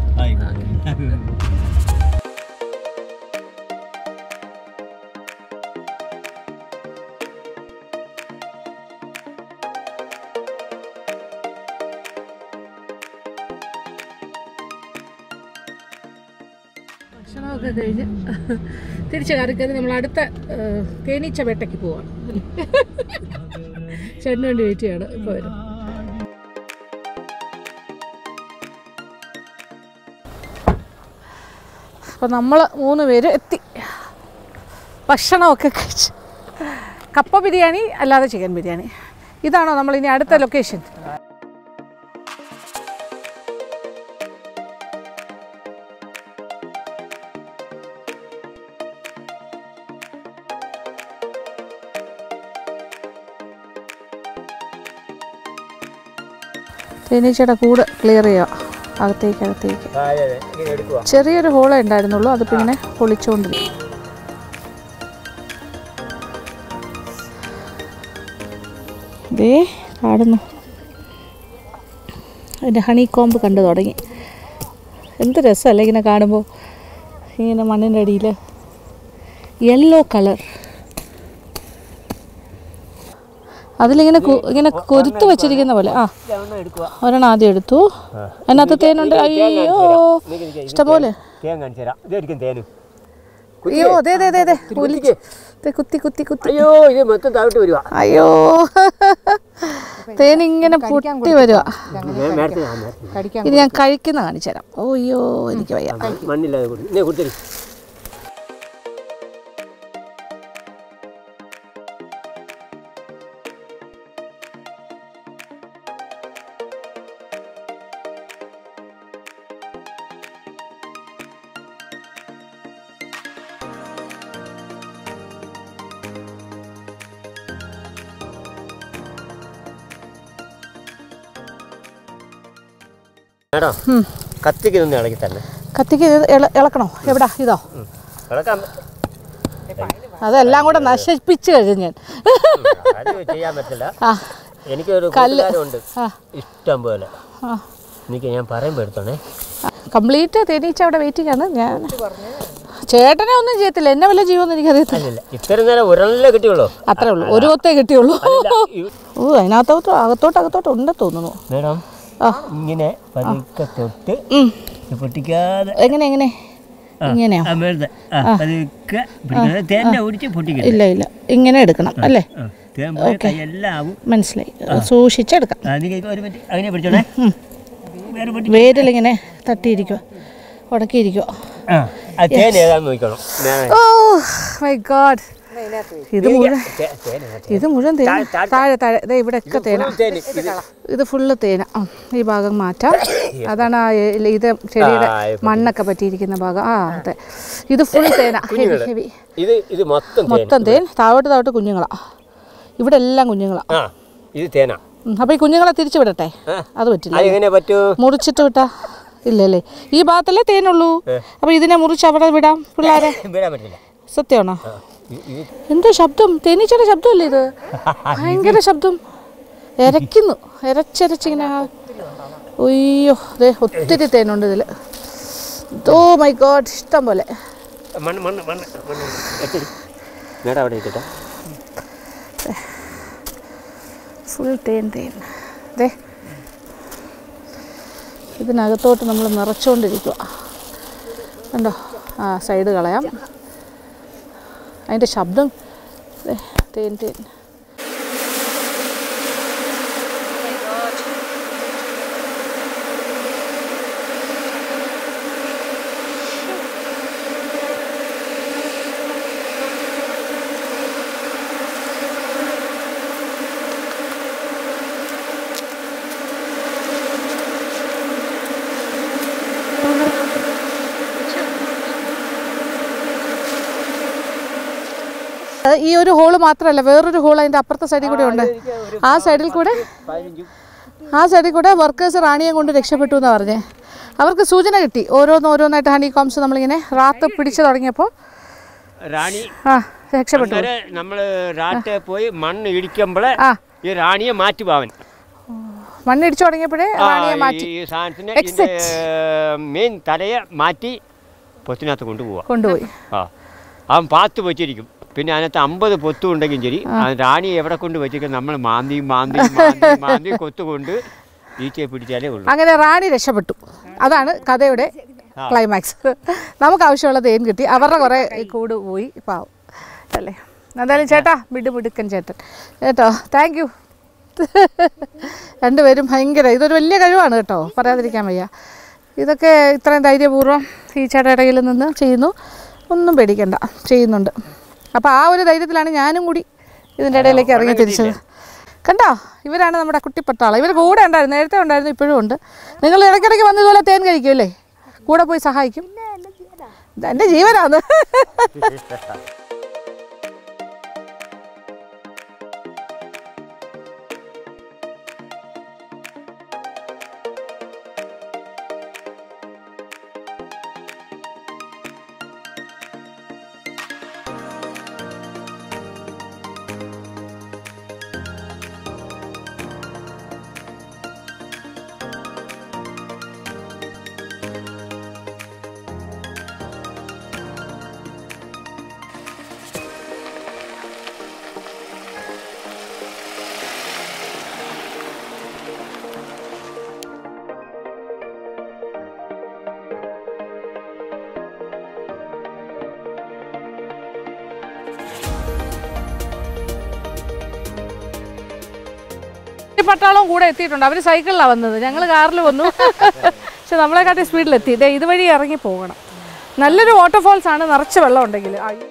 ഭക്ഷണമൊക്കെ കഴിഞ്ഞ് തിരിച്ച് കറിക്കറി നമ്മൾ അടുത്ത ഏഹ്, തേനീച്ച വേട്ടയ്ക്ക് പോവാണ് ചേട്ടന് വേണ്ടി വെയിറ്റ് ചെയ്യാണ് ഇപ്പോൾ വരും അപ്പോൾ നമ്മൾ മൂന്ന് പേര് എത്തി ഭക്ഷണമൊക്കെ കഴിച്ച് കപ്പ ബിരിയാണി അല്ലാതെ ചിക്കൻ ബിരിയാണി ഇതാണോ നമ്മൾ ഇനി അടുത്ത ലൊക്കേഷൻ തേനീച്ചയുടെ കൂട് ക്ലിയർ ചെയ്യുക അകത്തേക്ക് അകത്തേക്ക് എടുക്കുക ചെറിയൊരു ഹോളേ ഉണ്ടായിരുന്നുള്ളൂ അതിപ്പോൾ ഇങ്ങനെ പൊളിച്ചുകൊണ്ടിരിക്കും ദേ കാണുന്നു അതിൻ്റെ ഹണി കോമ്പ് കണ്ടു തുടങ്ങി എന്ത് രസമല്ലേ ഇങ്ങനെ കാണുമ്പോൾ ഇങ്ങനെ മണ്ണിൻ്റെ അടിയിൽ യെല്ലോ കളർ അതിലിങ്ങനെ കു- ഇങ്ങനെ കൊരുത്ത് വെച്ചിരിക്കുന്ന പോലെ ആ എടുക്കുക ഒരെണ്ണം ആദ്യം എടുത്തു അതിനകത്ത് തേനുണ്ട് അയ്യോ ഇഷ്ടംപോലെ തേൻ കാണിച്ചു തരാം ഇതായിരിക്കും തേനും അയ്യോ അതെ അതെ അതെ അതെ ഒലിച്ച്. ദേ കുത്തി കുത്തി കുത്തി അയ്യോ ഇത് മൊത്തം താഴോട്ട് വരുവാ അയ്യോ തേനിങ്ങനെ പൊട്ടി വരുക നേരത്തെ ഞാൻ നേരത്തെ ഇത് ഞാൻ കഴിക്കുന്ന കാണിച്ചു തരാം ഓ അയ്യോ എനിക്ക് വയ്യ മണ്ണില്ലാതെ കൊടുത്തു ഇന്നെ കൊടുത്തരി മേഡം കത്തിക്ക് നിന്ന് ഇളക്കി തന്നെ കത്തിക്ക് ഇത് ഇള- ഇളക്കണോ എവിടാ ഇതോ ഇളക്കാൻ അതെല്ലാം കൂടെ നശിപ്പിച്ച് കഴിഞ്ഞ് ഞാൻ അത് ചെയ്യാൻ പറ്റില്ല ആ എനിക്കൊരു കല്ല്. കൂട്ടുകാരുണ്ട് ആ ഇഷ്ടം പോലെ ആ എനിക്ക് ഞാൻ പറയുമ്പോൾ എടുത്തോണേ കംപ്ലീറ്റ് തേനീച്ച അവിടെ വെയിറ്റിംഗ് ആണ് ഞാൻ ചേട്ടനെ ഒന്നും ചെയ്യത്തില്ല എന്നെ വല്ല ജീവൊന്നും എനിക്കറിയത്തില്ല അല്ലല്ല ഇത്രയും നേരം ഒരെണ്ണല്ലേ കിട്ടിയുള്ളൂ അത്രേ ഉള്ളൂ ഒരു കൊത്തേ കിട്ടിയുള്ളൂ അല്ല, ഇ- ഓ അതിനകത്തോട്ട് അകത്തോട്ട് അകത്തോട്ട് ഉണ്ടെന്ന് തോന്നുന്നു മേഡം ആ. ഇങ്ങനെ പതുക്കെ തൊട്ട് ഉം. ഇത് പൊട്ടിക്കാതെ എങ്ങനെ എങ്ങനെ ഇങ്ങനെയോ ആ, മേളത്തെ ആ, പതുക്കെ പിടിക്കാതെ തേൻ്റെ ഒടിച്ച് പൊട്ടിക്കരുത് ഇല്ല ഇല്ല ഇങ്ങനെ എടുക്കണം അല്ലേ ആ, തേൻ പോയ കൈയെല്ലാം ആവും മനസ്സിലായി സൂക്ഷിച്ചെടുക്കാം ആ, നീ കൈ- ഒരു മിനിറ്റ് അങ്ങനെ പിടിച്ചോണേ വേറെ പൊട്ടി വേരിലിങ്ങനെ തട്ടിയിരിക്കുക ഉടക്കിയിരിക്കുക ആ ആ, തേൻ ഏതാന്ന് നോക്കണം ഞാൻ- ഓ മൈ ഗോഡ് ഇത് മുഴുവൻ തേ- തേൻ ഏതാ? ഇത് മുഴുവൻ തേന താഴെ- താഴെ- താഴെ താഴെ ദേ ഇവിടെയൊക്കെ തേന full തേൻ ഇത് ഇത് ഫുള്ള് തേന ആ, ഈ ഭാഗം മാറ്റാം അതാണ് ആ എ- ഇത് ചെടിയുടെ ആ, ഇത് മണ്ണൊക്കെ പറ്റിയിരിക്കുന്ന ഭാഗം ആ അതെ ഇത് ഫുൾ തേന ഹെവി കുഞ്ഞുങ്ങള്. ഹെവി ഇത് ഇത് മൊത്തം തേൻ മൊത്തം തേൻ താഴോട്ട് താഴോട്ട് കുഞ്ഞുങ്ങളാ ഇവിടെ എല്ലാം കുഞ്ഞുങ്ങളാ ആ ഇത് തേനാ ഉം, അപ്പൊ ഈ കുഞ്ഞുങ്ങളെ തിരിച്ചു വിടട്ടെ ആ. അത് പറ്റില്ല അത് എങ്ങനെ പറ്റൂ മുറിച്ചിട്ട് വിട്ടാ ഇല്ലല്ലേ ഈ ഭാഗത്തല്ലേ തേനുള്ളൂ അപ്പൊ ഇതിനെ മുറിച്ച് അവിടെ വിടാം പിള്ളേരെ വിടാൻ പറ്റില്ല സത്യമാണോ ആ, ഇത് ഇത് എന്തോ ശബ്ദം തേനീച്ചയുടെ ശബ്ദമല്ലേ ഇത് ഭയങ്കര ശബ്ദം എരയ്ക്കുന്നു എരച്ചരച്ചിങ്ങനെ ആ- ഒയ്യോ ദേ ഒത്തിരി തേനുണ്ട് ഇതിൽ ഓ മൈ ഗോഡ് ഇഷ്ടം പോലെ മണ്ണ് മണ്ണ് മണ്ണ് മണ്ണ് എത്തിരി മേഡം അവിടെ ഇരിക്കട്ടെ ഫുൾ തേൻ തേൻ ദേ ഇതിനകത്തോട്ട് നമ്മൾ നിറച്ചുകൊണ്ടിരിക്കുക കണ്ടോ ആ സൈഡ് കളയാം അതിൻ്റെ ശബ്ദം ദേ, തേൻ തേൻ ഈ ഒരു ഹോള് മാത്രമല്ല വേറൊരു ഹോൾ അതിൻ്റെ അപ്പുറത്തെ സൈഡിൽ കൂടെ ഉണ്ട് ആ സൈഡിൽ കൂടെ പതിനഞ്ചും ആ സൈഡിൽ കൂടെ വർക്കേഴ്സ് റാണിയെ കൊണ്ട് രക്ഷപ്പെട്ടു എന്നാണ് പറഞ്ഞേ അവർക്ക് സൂചന കിട്ടി ഓരോന്ന് ഓരോന്നായിട്ട് ഹണി കോംസ് നമ്മളിങ്ങനെ റാത്ത് പിടിച്ചു തുടങ്ങിയപ്പോൾ റാണി ആ രക്ഷപ്പെട്ടു അന്നേരം നമ്മൾ റാറ്റെ പോയി മണ്ണ് ഇടിക്കുമ്പോഴേ ആ. ഈ റാണിയെ മാറ്റി പാവൻ മണ്ണിടിച്ചു തുടങ്ങിയപ്പോഴേ റാണിയെ മാറ്റി ഈ സാധനത്തിന് ഇതിന്റെ മെയിൻ തലയെ മാറ്റി പൊത്തിനകത്ത് കൊണ്ടുപോവാ കൊണ്ടുപോയി ആ അവൻ പാത്ത് വെച്ചിരിക്കും പിന്നെ അതിനകത്ത് അമ്പത് പൊത്തും ഉണ്ടെങ്കിൽ ശരി ആ റാണി എവിടെ കൊണ്ട് വെച്ചിരിക്കും നമ്മൾ മാന്തി മാന്തി മാന്തി മാന്തി കൊത്തുകൊണ്ട് ഈച്ചയെ പിടിച്ചാലേ ഉള്ളൂ അങ്ങനെ റാണി രക്ഷപ്പെട്ടു അതാണ് കഥയുടെ ക്ലൈമാക്സ് നമുക്ക് ആവശ്യമുള്ള തേൻ കിട്ടി അവരുടെ കുറേ കൂട് പോയി പാവം അല്ലേ എന്തായാലും ചേട്ടാ മിടു മിടുക്കൻ ചേട്ടൻ കേട്ടോ താങ്ക് യു രണ്ടുപേരും ഭയങ്കര ഇതൊരു വലിയ കഴിവാണ് കേട്ടോ പറയാതിരിക്കാൻ വയ്യ ഇതൊക്കെ ഇത്രയും ധൈര്യപൂർവ്വം ഈ ചേട്ടയുടെ കയ്യിൽ നിന്ന് ചെയ്യുന്നു ഒന്നും പേടിക്കണ്ട ചെയ്യുന്നുണ്ട് അപ്പോൾ ആ ഒരു ധൈര്യത്തിലാണ് ഞാനും കൂടി ഇതിൻ്റെ ഇടയിലേക്ക് ഇറങ്ങി തിരിച്ചത് കണ്ടോ ഇവരാണ് നമ്മുടെ കുട്ടിപ്പട്ടാളം ഇവർ കൂടെ ഉണ്ടായിരുന്നു നേരത്തെ ഉണ്ടായിരുന്നു ഇപ്പോഴും ഉണ്ട് നിങ്ങൾ ഇടയ്ക്കിടയ്ക്ക് വന്ന് ഇതുപോലെ തേൻ കഴിക്കുമല്ലേ കൂടെ പോയി സഹായിക്കും ഇത് എൻ്റെ ജീവനാണ് പട്ടാളവും കൂടെ എത്തിയിട്ടുണ്ട് അവർ സൈക്കിളിലാണ് വന്നത് ഞങ്ങൾ കാറിൽ വന്നു പക്ഷെ നമ്മളെക്കാട്ടി സ്പീഡിലെത്തി ദേ ഇതുവഴി ഇറങ്ങി പോകണം നല്ലൊരു വാട്ടർഫോൾസ് ആണ് നിറച്ച് വെള്ളം ഉണ്ടെങ്കിൽ അയ്യോ.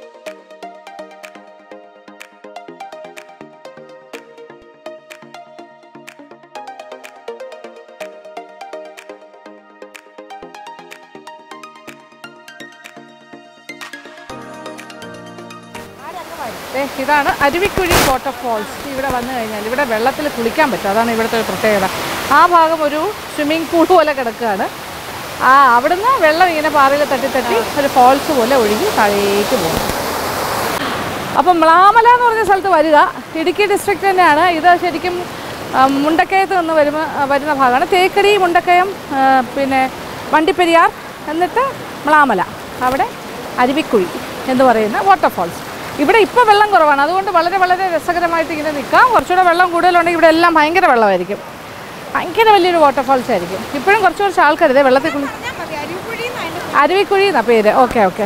ദേ, ഇതാണ് അരുവിക്കുഴി വാട്ടർഫോൾസ് ഇവിടെ വന്നു കഴിഞ്ഞാൽ ഇവിടെ വെള്ളത്തിൽ കുളിക്കാൻ പറ്റും അതാണ് ഇവിടുത്തെ ഒരു പ്രത്യേകത ആ ഭാഗം ഒരു സ്വിമ്മിംഗ് പൂൾ പോലെ കിടക്കുകയാണ് ആ അവിടുന്ന് വെള്ളം ഇങ്ങനെ പാറയിൽ തട്ടി തട്ടി ഒരു ഫോൾസ് പോലെ ഒഴുകി താഴേക്ക് പോകും അപ്പം മ്ലാമല എന്ന് പറഞ്ഞ സ്ഥലത്ത് വരിക ഇടുക്കി ഡിസ്ട്രിക്റ്റ് തന്നെയാണ് ഇത് ശരിക്കും ആ, മുണ്ടക്കയത്ത് നിന്ന് വരുന്ന വരുന്ന ഭാഗമാണ് തേക്കടി മുണ്ടക്കയം ആ, പിന്നെ വണ്ടിപ്പെരിയാർ എന്നിട്ട് മ്ലാമല അവിടെ അരുവിക്കുഴി എന്ന് പറയുന്ന വാട്ടർഫോൾസ് ഇവിടെ ഇപ്പോൾ വെള്ളം കുറവാണ് അതുകൊണ്ട് വളരെ വളരെ രസകരമായിട്ട് ഇങ്ങനെ നിൽക്കാം കുറച്ചുകൂടെ വെള്ളം കൂടുതലുണ്ടെങ്കിൽ ഇവിടെ എല്ലാം ഭയങ്കര വെള്ളമായിരിക്കും ഭയങ്കര വലിയൊരു വാട്ടർഫോൾസ് ആയിരിക്കും ഇപ്പോഴും കുറച്ച് കുറച്ച് ആൾക്കാർ ഇതേ വെള്ളത്തിൽ കുളി അരുവിക്കുഴി എന്നാ പേര് ഓക്കെ ഓക്കെ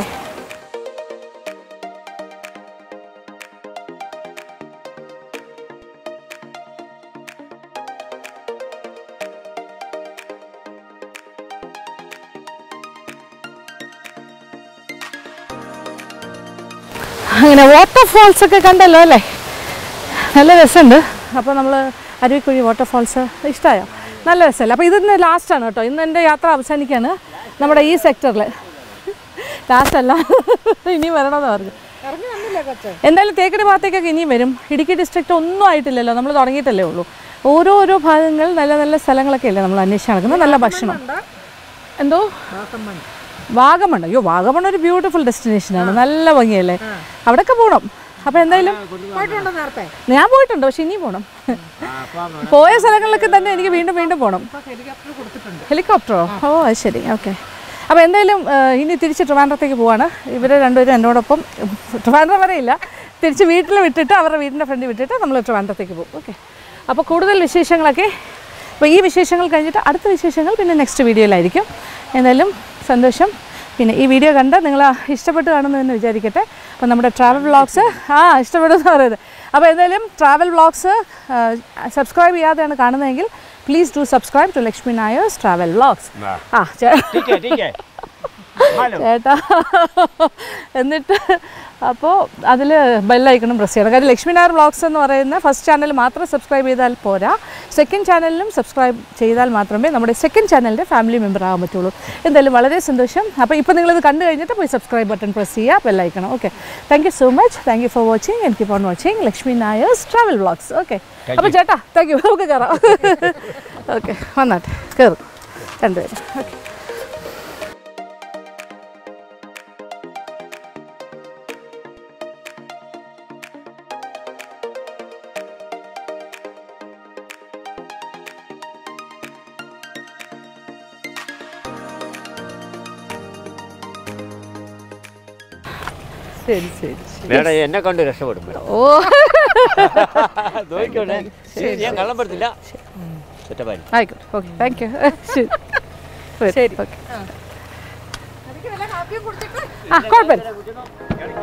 അങ്ങനെ വാട്ടർഫോൾസ് ഒക്കെ കണ്ടല്ലോ അല്ലേ നല്ല രസമുണ്ട് അപ്പോൾ നമ്മൾ അരുവിക്കുഴി വാട്ടർഫോൾസ് ഇഷ്ടമായോ നല്ല രസമല്ലേ അപ്പോൾ ഇതിന്ന് ലാസ്റ്റാണ് കേട്ടോ ഇന്ന് എൻ്റെ യാത്ര അവസാനിക്കുകയാണ് നമ്മുടെ ഈ സെക്ടറിൽ ലാസ്റ്റ് അല്ല ഇനി വരണമെന്ന് പറഞ്ഞു എന്തായാലും തേക്കടി ഭാഗത്തേക്കൊക്കെ ഇനിയും വരും ഇടുക്കി ഡിസ്ട്രിക്റ്റ് ഒന്നും ആയിട്ടില്ലല്ലോ നമ്മൾ തുടങ്ങിയിട്ടല്ലേ ഉള്ളൂ ഓരോ ഓരോ ഭാഗങ്ങൾ നല്ല നല്ല സ്ഥലങ്ങളൊക്കെ അല്ലേ നമ്മൾ അന്വേഷിച്ച് നടക്കുന്നത് നല്ല ഭക്ഷണം എന്തോ വാഗമൺ അയ്യോ വാഗമൺ ഒരു ബ്യൂട്ടിഫുൾ ഡെസ്റ്റിനേഷനാണ് നല്ല ഭംഗിയല്ലേ അവിടെയൊക്കെ പോകണം അപ്പോൾ എന്തായാലും പോയിട്ടുണ്ടോ നേരത്തെ ഞാൻ പോയിട്ടുണ്ട് പക്ഷെ ഇനിയും പോകണം പോയ സ്ഥലങ്ങളിലൊക്കെ തന്നെ എനിക്ക് വീണ്ടും വീണ്ടും പോകണം ഹെലികോപ്റ്റർ കൊടുത്തിട്ടുണ്ട് ഹെലികോപ്റ്ററോ ഓ അത് ശരി ഓക്കെ അപ്പോൾ എന്തായാലും ആ, ഇനി തിരിച്ച് ട്രിവാൻഡ്രത്തേക്ക് പോവാണ് ഇവർ രണ്ടുപേരും എന്നോടൊപ്പം ട്രിവാൻഡ്രം വരെ ഇല്ല തിരിച്ച് വീട്ടിൽ വിട്ടിട്ട് അവരുടെ വീടിൻ്റെ ഫ്രണ്ടിൽ വിട്ടിട്ട് നമ്മൾ ട്രിവാൻഡ്രത്തേക്ക് പോകും ഓക്കെ അപ്പോൾ കൂടുതൽ വിശേഷങ്ങളൊക്കെ അപ്പോൾ ഈ വിശേഷങ്ങൾ കഴിഞ്ഞിട്ട് അടുത്ത വിശേഷങ്ങൾ പിന്നെ നെക്സ്റ്റ് വീഡിയോയിലായിരിക്കും എന്തായാലും സന്തോഷം പിന്നെ ഈ വീഡിയോ കണ്ട് നിങ്ങൾ ഇഷ്ടപ്പെട്ട് കാണുന്നുവെന്ന് വിചാരിക്കട്ടെ അപ്പോൾ നമ്മുടെ ട്രാവൽ വ്ളോഗ്സ് ആ ഇഷ്ടപ്പെടുമെന്ന് പറയുന്നത് അപ്പോൾ എന്തായാലും ട്രാവൽ വ്ളോഗ്സ് സബ്സ്ക്രൈബ് ചെയ്യാതെയാണ് കാണുന്നതെങ്കിൽ please do subscribe to Lakshmi Nair's travel vlogs ആ ചേ ठीक है ठीक है हेलो ചേട്ടാ എന്നിട്ട് അപ്പോൾ അതിൽ ബെല്ലൈക്കണം പ്രസ് ചെയ്യണം കാര്യം ലക്ഷ്മി നായർ വ്ളോഗ്സ് എന്ന് പറയുന്ന ഫസ്റ്റ് ചാനൽ മാത്രം സബ്സ്ക്രൈബ് ചെയ്താൽ പോരാ സെക്കൻഡ് ചാനലിലും സബ്സ്ക്രൈബ് ചെയ്താൽ മാത്രമേ നമ്മുടെ സെക്കൻഡ് ചാനലിൻ്റെ ഫാമിലി മെമ്പർ ആകാൻ പറ്റുള്ളൂ എന്തായാലും വളരെ സന്തോഷം അപ്പോൾ ഇപ്പോൾ നിങ്ങളിത് കണ്ടു കഴിഞ്ഞിട്ട് പോയി സബ്സ്ക്രൈബ് ബട്ടൺ പ്രസ് ചെയ്യുക ബെല്ലൈക്കണം okay thank you so much thank you for watching and keep on watching Lakshmi Nair's travel vlogs okay അപ്പോൾ ചേട്ടാ താങ്ക് യു നമുക്ക് കയറാം ഓക്കെ വന്നാട്ടെ കയറും രണ്ടുപേരും ഓക്കെ ശരി ശരി മേഡം എന്നെ കണ്ട് രക്ഷപ്പെടും മേഡം ഓ നോക്കിക്കോണേ ഞാൻ കള്ളം പെടുത്തില്ല ഒറ്റപ്പാലി ആയിക്കോട്ടെ ഓക്കെ താങ്ക് യു ശരി ശരി ഓക്കെ ആ കുഴപ്പമില്ല